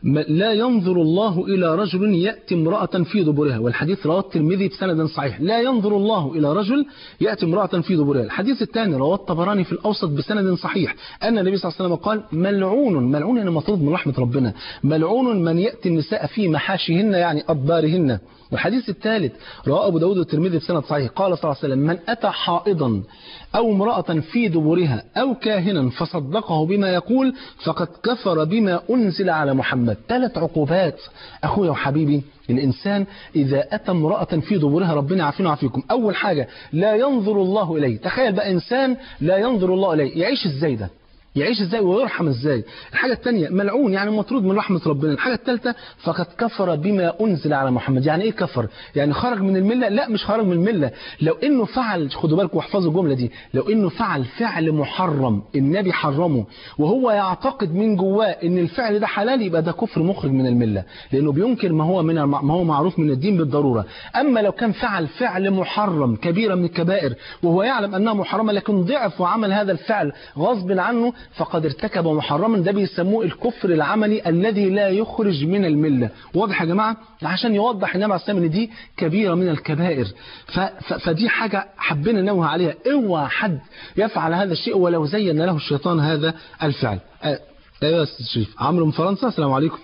م- لا ينظر الله إلى رجل يأتي امرأة في دبرها والحديث رواه الترمذي بسند صحيح لا ينظر الله إلى رجل يأتي امرأة في دبرها الحديث الثاني رواه الطبراني في الأوسط بسند صحيح أن النبي صلى الله عليه وسلم قال ملعون ملعون يعني مطرود من رحمة ربنا ملعون من يأتي النساء في محاشهن يعني أدبارهن والحديث الثالث رواه أبو داود والترمذي بسند صحيح قال صلى الله عليه وسلم من أتى حائضا أو امرأة في دبرها أو كاهنا فصدقه بما يقول فقد كفر بما أنزل على محمد ثلاث عقوبات أخويا وحبيبي الإنسان إذا أتى امرأة في دبرها ربنا يعافينا ويعافيكم أول حاجة لا ينظر الله إليه تخيل بقى إنسان لا ينظر الله إليه يعيش إزاي ده يعيش ازاي ويرحم ازاي الحاجة الثانية ملعون يعني مطرود من رحمة ربنا الحاجة الثالثة فقد كفر بما أنزل على محمد يعني ايه كفر يعني خرج من الملة لا مش خرج من الملة لو انه فعل خدوا بالكم واحفظوا الجملة دي لو انه فعل فعل محرم النبي حرمه وهو يعتقد من جواه ان الفعل ده حلال يبقى ده كفر مخرج من الملة لانه بينكر ما هو من ما هو معروف من الدين بالضرورة اما لو كان فعل فعل محرم كبيرة من الكبائر وهو يعلم انها محرمة لكن ضعف وعمل هذا الفعل غصب عنه فقد ارتكب محرما ده بيسموه الكفر العملي الذي لا يخرج من الملة واضح يا جماعة عشان يوضح النبي عليه الصلاة ان دي كبيرة من الكبائر ف ف فدي حاجة حبينا ننوه عليها اوعى حد يفعل هذا الشيء ولو زين له الشيطان هذا الفعل آه، ايوه يا استاذ شريف عمرو من فرنسا السلام عليكم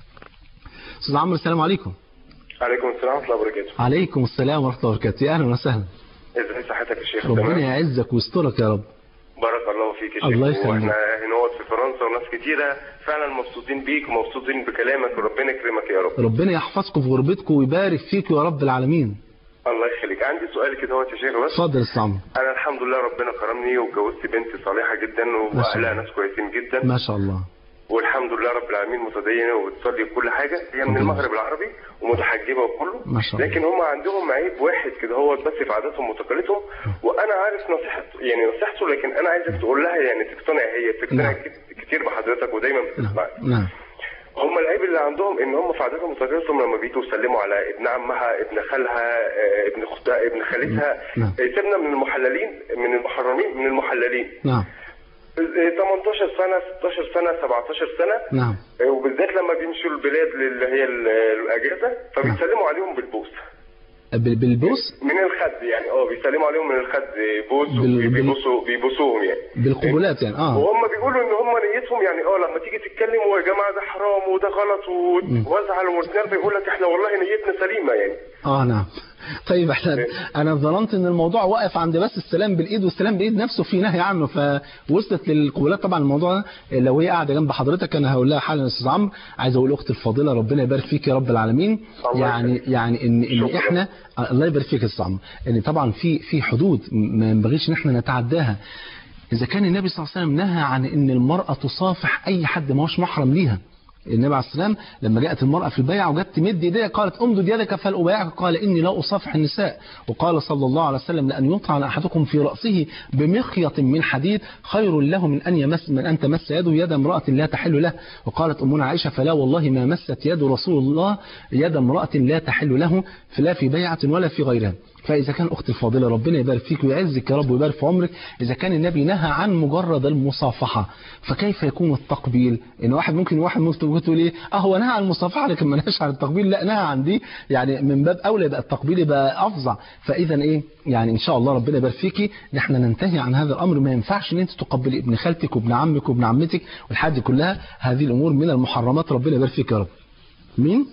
استاذ عمرو السلام عليكم عليكم السلام ورحمة الله وبركاته عليكم السلام ورحمة الله وبركاته يا اهلا وسهلا ازاي صحتك يا شيخ ربنا تمام يعزك ويسترك يا رب بارك الله فيك يا شيخ الله يسلمك. واحنا هنا في فرنسا وناس كتيرة فعلا مبسوطين بيك ومبسوطين بكلامك وربنا يكرمك يا رب ربنا يحفظكم في غربتكم ويبارك فيك يا رب العالمين الله يخليك عندي سؤال كده هو يا شيخ بس اتفضل يا استاذ عمرو انا الحمد لله ربنا كرمني واتجوزت بنت صالحة جدا ما شاء واهلها الله. ناس كويسين جدا ما شاء الله والحمد لله رب العالمين متدينة وبتصلي كل حاجة هي من المغرب العربي ومتحجبة وكله ما شاء الله. لكن هم عندهم عيب واحد كده هو بس في عاداتهم وتقاليدهم وانا عارف نصيحته يعني نصيحته لكن انا عايزك تقول لها يعني تقتنع هي بتقتنع نعم. كت- كتير بحضرتك ودايما بتسمعك نعم هم العيب اللي عندهم ان هم في عاداتهم وتقاليدهم لما بيجوا يسلموا على ابن عمها ابن خالها آه، ابن اختها ابن خالتها نعم. آه، سيبنا من المحللين من المحرمين من المحللين نعم آه، 18 سنه 16 سنه 17 سنه نعم وبالذات لما بيمشوا البلاد اللي هي ال- الاجازه فبيسلموا عليهم بالبوس بال- بالبوس من الخد يعني اه بيسلموا عليهم من الخد بوس بال- بال- وبيبوسوا بيبوسوهم يعني بالقبلات يعني اه وهم بيقولوا ان هم نيتهم يعني اه لما تيجي تتكلموا يا جماعه ده حرام وده غلط و- وازعل واتنرفز يقول لك احنا والله نيتنا سليمه يعني اه نعم طيب احنا انا ظننت ان الموضوع واقف عند بس السلام بالايد والسلام بالايد نفسه في نهي عنه فوصلت للقبلات طبعا الموضوع ده لو هي قاعده جنب حضرتك انا هقول لها حالا يا استاذ عمرو عايز اقول اختي الفاضله ربنا يبارك فيك يا رب العالمين الله يعني يعني ان ان شكراً. احنا الله يبارك فيك يا استاذ عمرو ان طبعا في في حدود ما ينبغيش ان احنا نتعداها إذا كان النبي صلى الله عليه وسلم نهى عن أن المرأة تصافح أي حد ما هوش محرم ليها النبي عليه السلام لما جاءت المرأة في البيع وجت تمد يديها قالت امدد يدك فلأبايعك قال إني لا أصافح النساء وقال صلى الله عليه وسلم لأن يطعن أحدكم في رأسه بمخيط من حديد خير له من أن يمس من أن تمس يده يد امرأة لا تحل له وقالت أمنا عائشة فلا والله ما مست يد رسول الله يد امرأة لا تحل له فلا في بيعة ولا في غيرها فإذا كان أختي الفاضلة ربنا يبارك فيك ويعزك يا رب ويبارك في عمرك إذا كان النبي نهى عن مجرد المصافحة فكيف يكون التقبيل إن واحد ممكن واحد ممكن تقول إيه أه هو نهى عن المصافحة لكن ما نهاش عن التقبيل لا نهى عن دي يعني من باب أولى يبقى التقبيل يبقى أفظع فإذا إيه يعني إن شاء الله ربنا يبارك فيكي إن إحنا ننتهي عن هذا الأمر ما ينفعش إن أنت تقبلي ابن خالتك وابن عمك وابن عمتك والحاجات دي كلها هذه الأمور من المحرمات ربنا يبارك فيك يا رب مين؟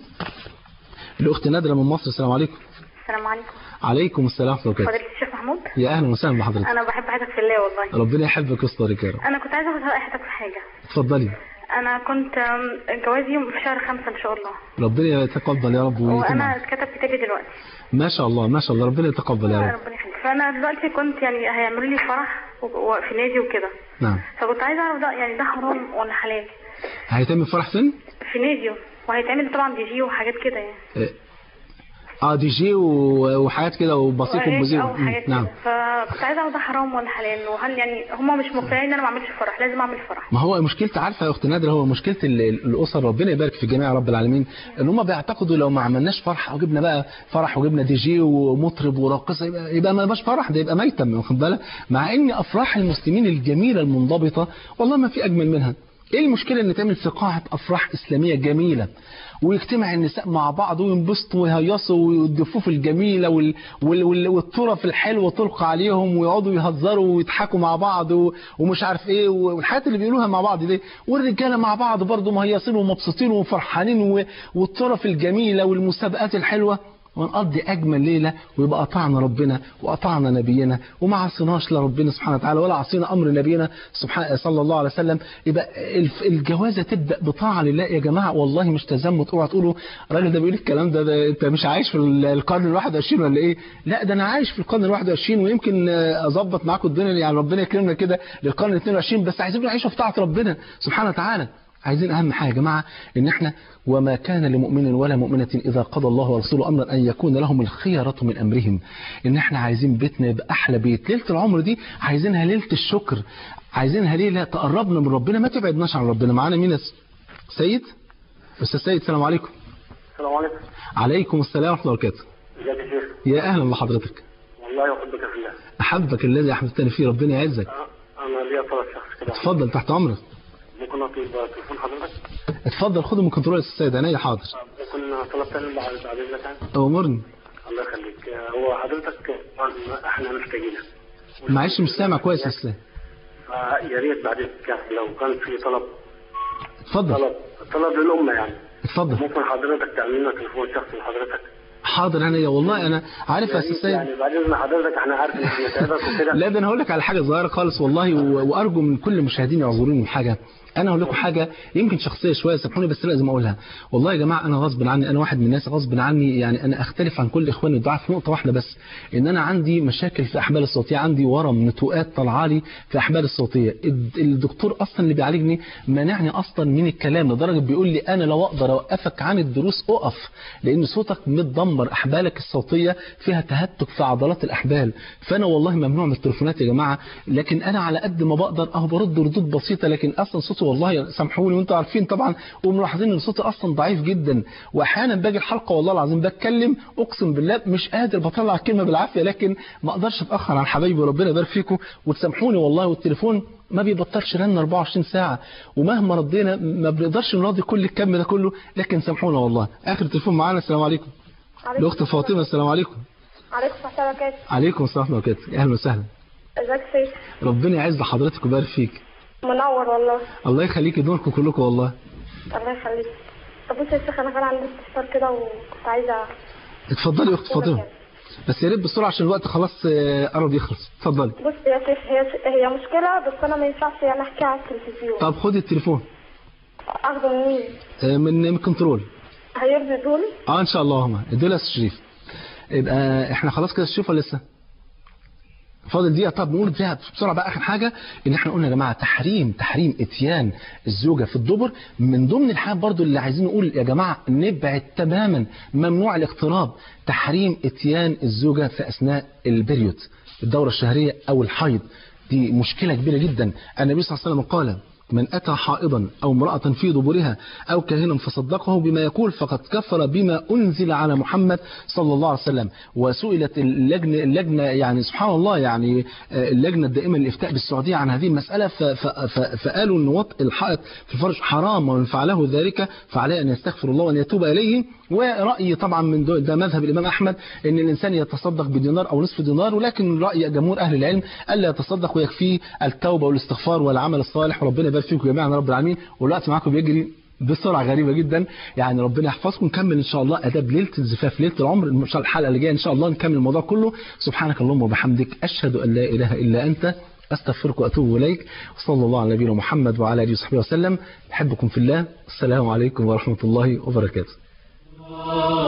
الأخت نادرة من مصر السلام عليكم السلام عليكم عليكم السلام ورحمة الله وبركاته فضيلة الشيخ محمود يا اهلا وسهلا بحضرتك انا بحب حضرتك في الله والله ربنا يحبك ويسترك يا رب انا كنت عايزه اخد راي حضرتك في حاجه اتفضلي انا كنت أم، جوازي يوم في شهر خمسة ان شاء الله ربنا يتقبل يا رب ويتم وانا اتكتب كتابي دلوقتي ما شاء الله ما شاء الله ربنا يتقبل يا رب ربنا يخليك فانا دلوقتي كنت يعني هيعملوا لي فرح و- و- في نادي وكده نعم فكنت عايزه اعرف ده يعني ده حرام ولا حلال هيتم الفرح فين؟ في نادي وهيتعمل طبعا دي جي وحاجات كده يعني اه آه، دي جي و- وحاجات كده وبسيط وإيه ومذيع او حاجات نعم كده فكنت عايزه اعرف ده حرام ولا حلال وهل يعني هم مش مقتنعين ان انا ما اعملش فرح لازم اعمل فرح ما هو مشكلة عارفة يا أخت نادرة هو مشكلة ال- ال- الأسر ربنا يبارك في جميع رب العالمين إن هم بيعتقدوا لو ما عملناش فرح وجبنا بقى فرح وجبنا دي جي ومطرب وراقصة يبقى, يبقى ما يبقاش فرح ده يبقى ميتم واخد بالك مع إن أفراح المسلمين الجميلة المنضبطة والله ما في أجمل منها ايه المشكله ان تعمل في قاعه افراح اسلاميه جميله ويجتمع النساء مع بعض وينبسطوا ويهيصوا والضفوف الجميله وال... وال... وال... والطرف الحلوه تلقى عليهم ويقعدوا يهزروا ويضحكوا مع بعض و... ومش عارف ايه والحاجات اللي بيقولوها مع بعض دي والرجاله مع بعض برضه مهيصين ومبسوطين وفرحانين و... والطرف الجميله والمسابقات الحلوه ونقضي أجمل ليلة ويبقى قطعنا ربنا وقطعنا نبينا وما عصيناش لربنا سبحانه وتعالى ولا عصينا أمر نبينا سبحانه صلى الله عليه وسلم يبقى الف- الجوازة تبدأ بطاعة لله يا جماعة والله مش تزمت اوعى تقولوا الراجل ده بيقول الكلام ده, ده أنت مش عايش في ال- القرن ال 21 ولا إيه؟ لا ده أنا عايش في القرن ال 21 ويمكن آه، أظبط معاكم الدنيا يعني ربنا يكرمنا كده للقرن ال 22 بس عايزين نعيش في طاعة ربنا سبحانه وتعالى عايزين اهم حاجه يا جماعه ان احنا وما كان لمؤمن ولا مؤمنه اذا قضى الله ورسوله امرا ان يكون لهم الخيره من امرهم ان احنا عايزين بيتنا يبقى احلى بيت ليله العمر دي عايزينها ليله الشكر عايزينها ليله تقربنا من ربنا ما تبعدناش عن ربنا معانا مين يا س- سيد استاذ سيد السلام عليكم السلام عليكم عليكم السلام ورحمه الله وبركاته ازيك يا شيخ يا اهلا بحضرتك والله احبك في الله احبك الذي احببتني فيه ربنا يعزك انا ليا طلب شخص كده اتفضل تحت امرك ممكن اطلب تليفون حضرتك اتفضل خده من كنترول يا استاذ سيد عينيا حاضر ممكن طلب تاني بعد بعد اذنك يعني امرني الله يخليك هو حضرتك طبعاً احنا محتاجينك معلش مش سامع كويس يا استاذ فيا ريت بعد اذنك يعني لو كان في طلب اتفضل طلب طلب للامه يعني اتفضل ممكن حضرتك تعمل لنا تليفون شخصي لحضرتك حاضر عينيا والله انا عارف يا يا استاذ ريت سيد يعني بعد اذن حضرتك احنا عارف ان احنا تعبك وكده لا ده انا هقول لك على حاجه صغيره خالص والله و... وارجو من كل المشاهدين يعذروني من حاجه انا هقول لكم حاجه يمكن شخصيه شويه سامحوني بس لازم اقولها والله يا جماعه انا غصب عني انا واحد من الناس غصب عني يعني انا اختلف عن كل اخواني الدعاء في نقطه واحده بس ان انا عندي مشاكل في احبال الصوتيه عندي ورم نتوءات طالعه لي في احبال الصوتيه الد- الدكتور اصلا اللي بيعالجني مانعني اصلا من الكلام لدرجه بيقول لي انا لو اقدر اوقفك عن الدروس اقف لان صوتك متدمر احبالك الصوتيه فيها تهتك في عضلات الاحبال فانا والله ممنوع من التليفونات يا جماعه لكن انا على قد ما بقدر اهو برد ردود بسيطه لكن اصلا صوتي والله سامحوني وانتم عارفين طبعا وملاحظين ان صوتي اصلا ضعيف جدا واحيانا باجي الحلقه والله العظيم بتكلم اقسم بالله مش قادر بطلع الكلمه بالعافيه لكن ما اقدرش اتاخر عن حبايبي وربنا يبارك فيكم وتسامحوني والله والتليفون ما بيبطلش رن 24 ساعه ومهما ردينا ما بنقدرش نراضي كل الكم ده كله لكن سامحونا والله اخر تليفون معانا السلام عليكم عليكم الاخت فاطمه السلام عليكم عليكم السلام وبركاته عليكم السلام ورحمه الله وبركاته اهلا وسهلا ازيك يا سيد ربنا يعز حضرتك ويبارك فيك منور والله الله يخليك دوركم كلكم والله الله يخليك طب بص يا شيخ انا كان عندي استفسار كده وكنت عايزه اتفضلي يا اخت فاطمه بس يا ريت بسرعه عشان الوقت خلاص آه، قرب يخلص اتفضلي بص يا شيخ هي هي مشكله بس انا ما ينفعش يعني احكي على التلفزيون طب خدي التليفون اخده من مين آه، من من كنترول هيرضي دول اه ان شاء الله هما ادوا شريف يبقى احنا خلاص كده الشوف ولا لسه فاضل دقيقة طب نقول فيها بسرعة بقى آخر حاجة إن إحنا قلنا يا جماعة تحريم تحريم إتيان الزوجة في الدبر من ضمن الحاجات برضو اللي عايزين نقول يا جماعة نبعد تماما ممنوع الاقتراب تحريم إتيان الزوجة في أثناء البريود الدورة الشهرية أو الحيض دي مشكلة كبيرة جدا النبي صلى الله عليه وسلم قال من أتى حائضا أو امرأة في دبرها أو كاهنا فصدقه بما يقول فقد كفر بما أنزل على محمد صلى الله عليه وسلم وسئلت اللجنة, اللجنة يعني سبحان الله يعني آه، اللجنة الدائمة للإفتاء بالسعودية عن هذه المسألة ف- ف- ف- فقالوا أن وطء الحائط في الفرج حرام ومن فعله ذلك فعليه أن يستغفر الله وأن يتوب إليه ورأي طبعا من دو- ده مذهب الإمام أحمد أن الإنسان يتصدق بدينار أو نصف دينار ولكن رأي جمهور أهل العلم ألا يتصدق ويكفيه التوبة والاستغفار والعمل الصالح وربنا يبارك فيكم جميعا يا رب العالمين والوقت معاكم بيجري بسرعة غريبة جدا يعني ربنا يحفظكم نكمل إن شاء الله أداب ليلة الزفاف ليلة العمر إن شاء الله الحلقة اللي جاية إن شاء الله نكمل الموضوع كله سبحانك اللهم وبحمدك أشهد أن لا إله إلا أنت أستغفرك وأتوب إليك وصلى الله على نبينا محمد وعلى آله وصحبه وسلم أحبكم في الله السلام عليكم ورحمة الله وبركاته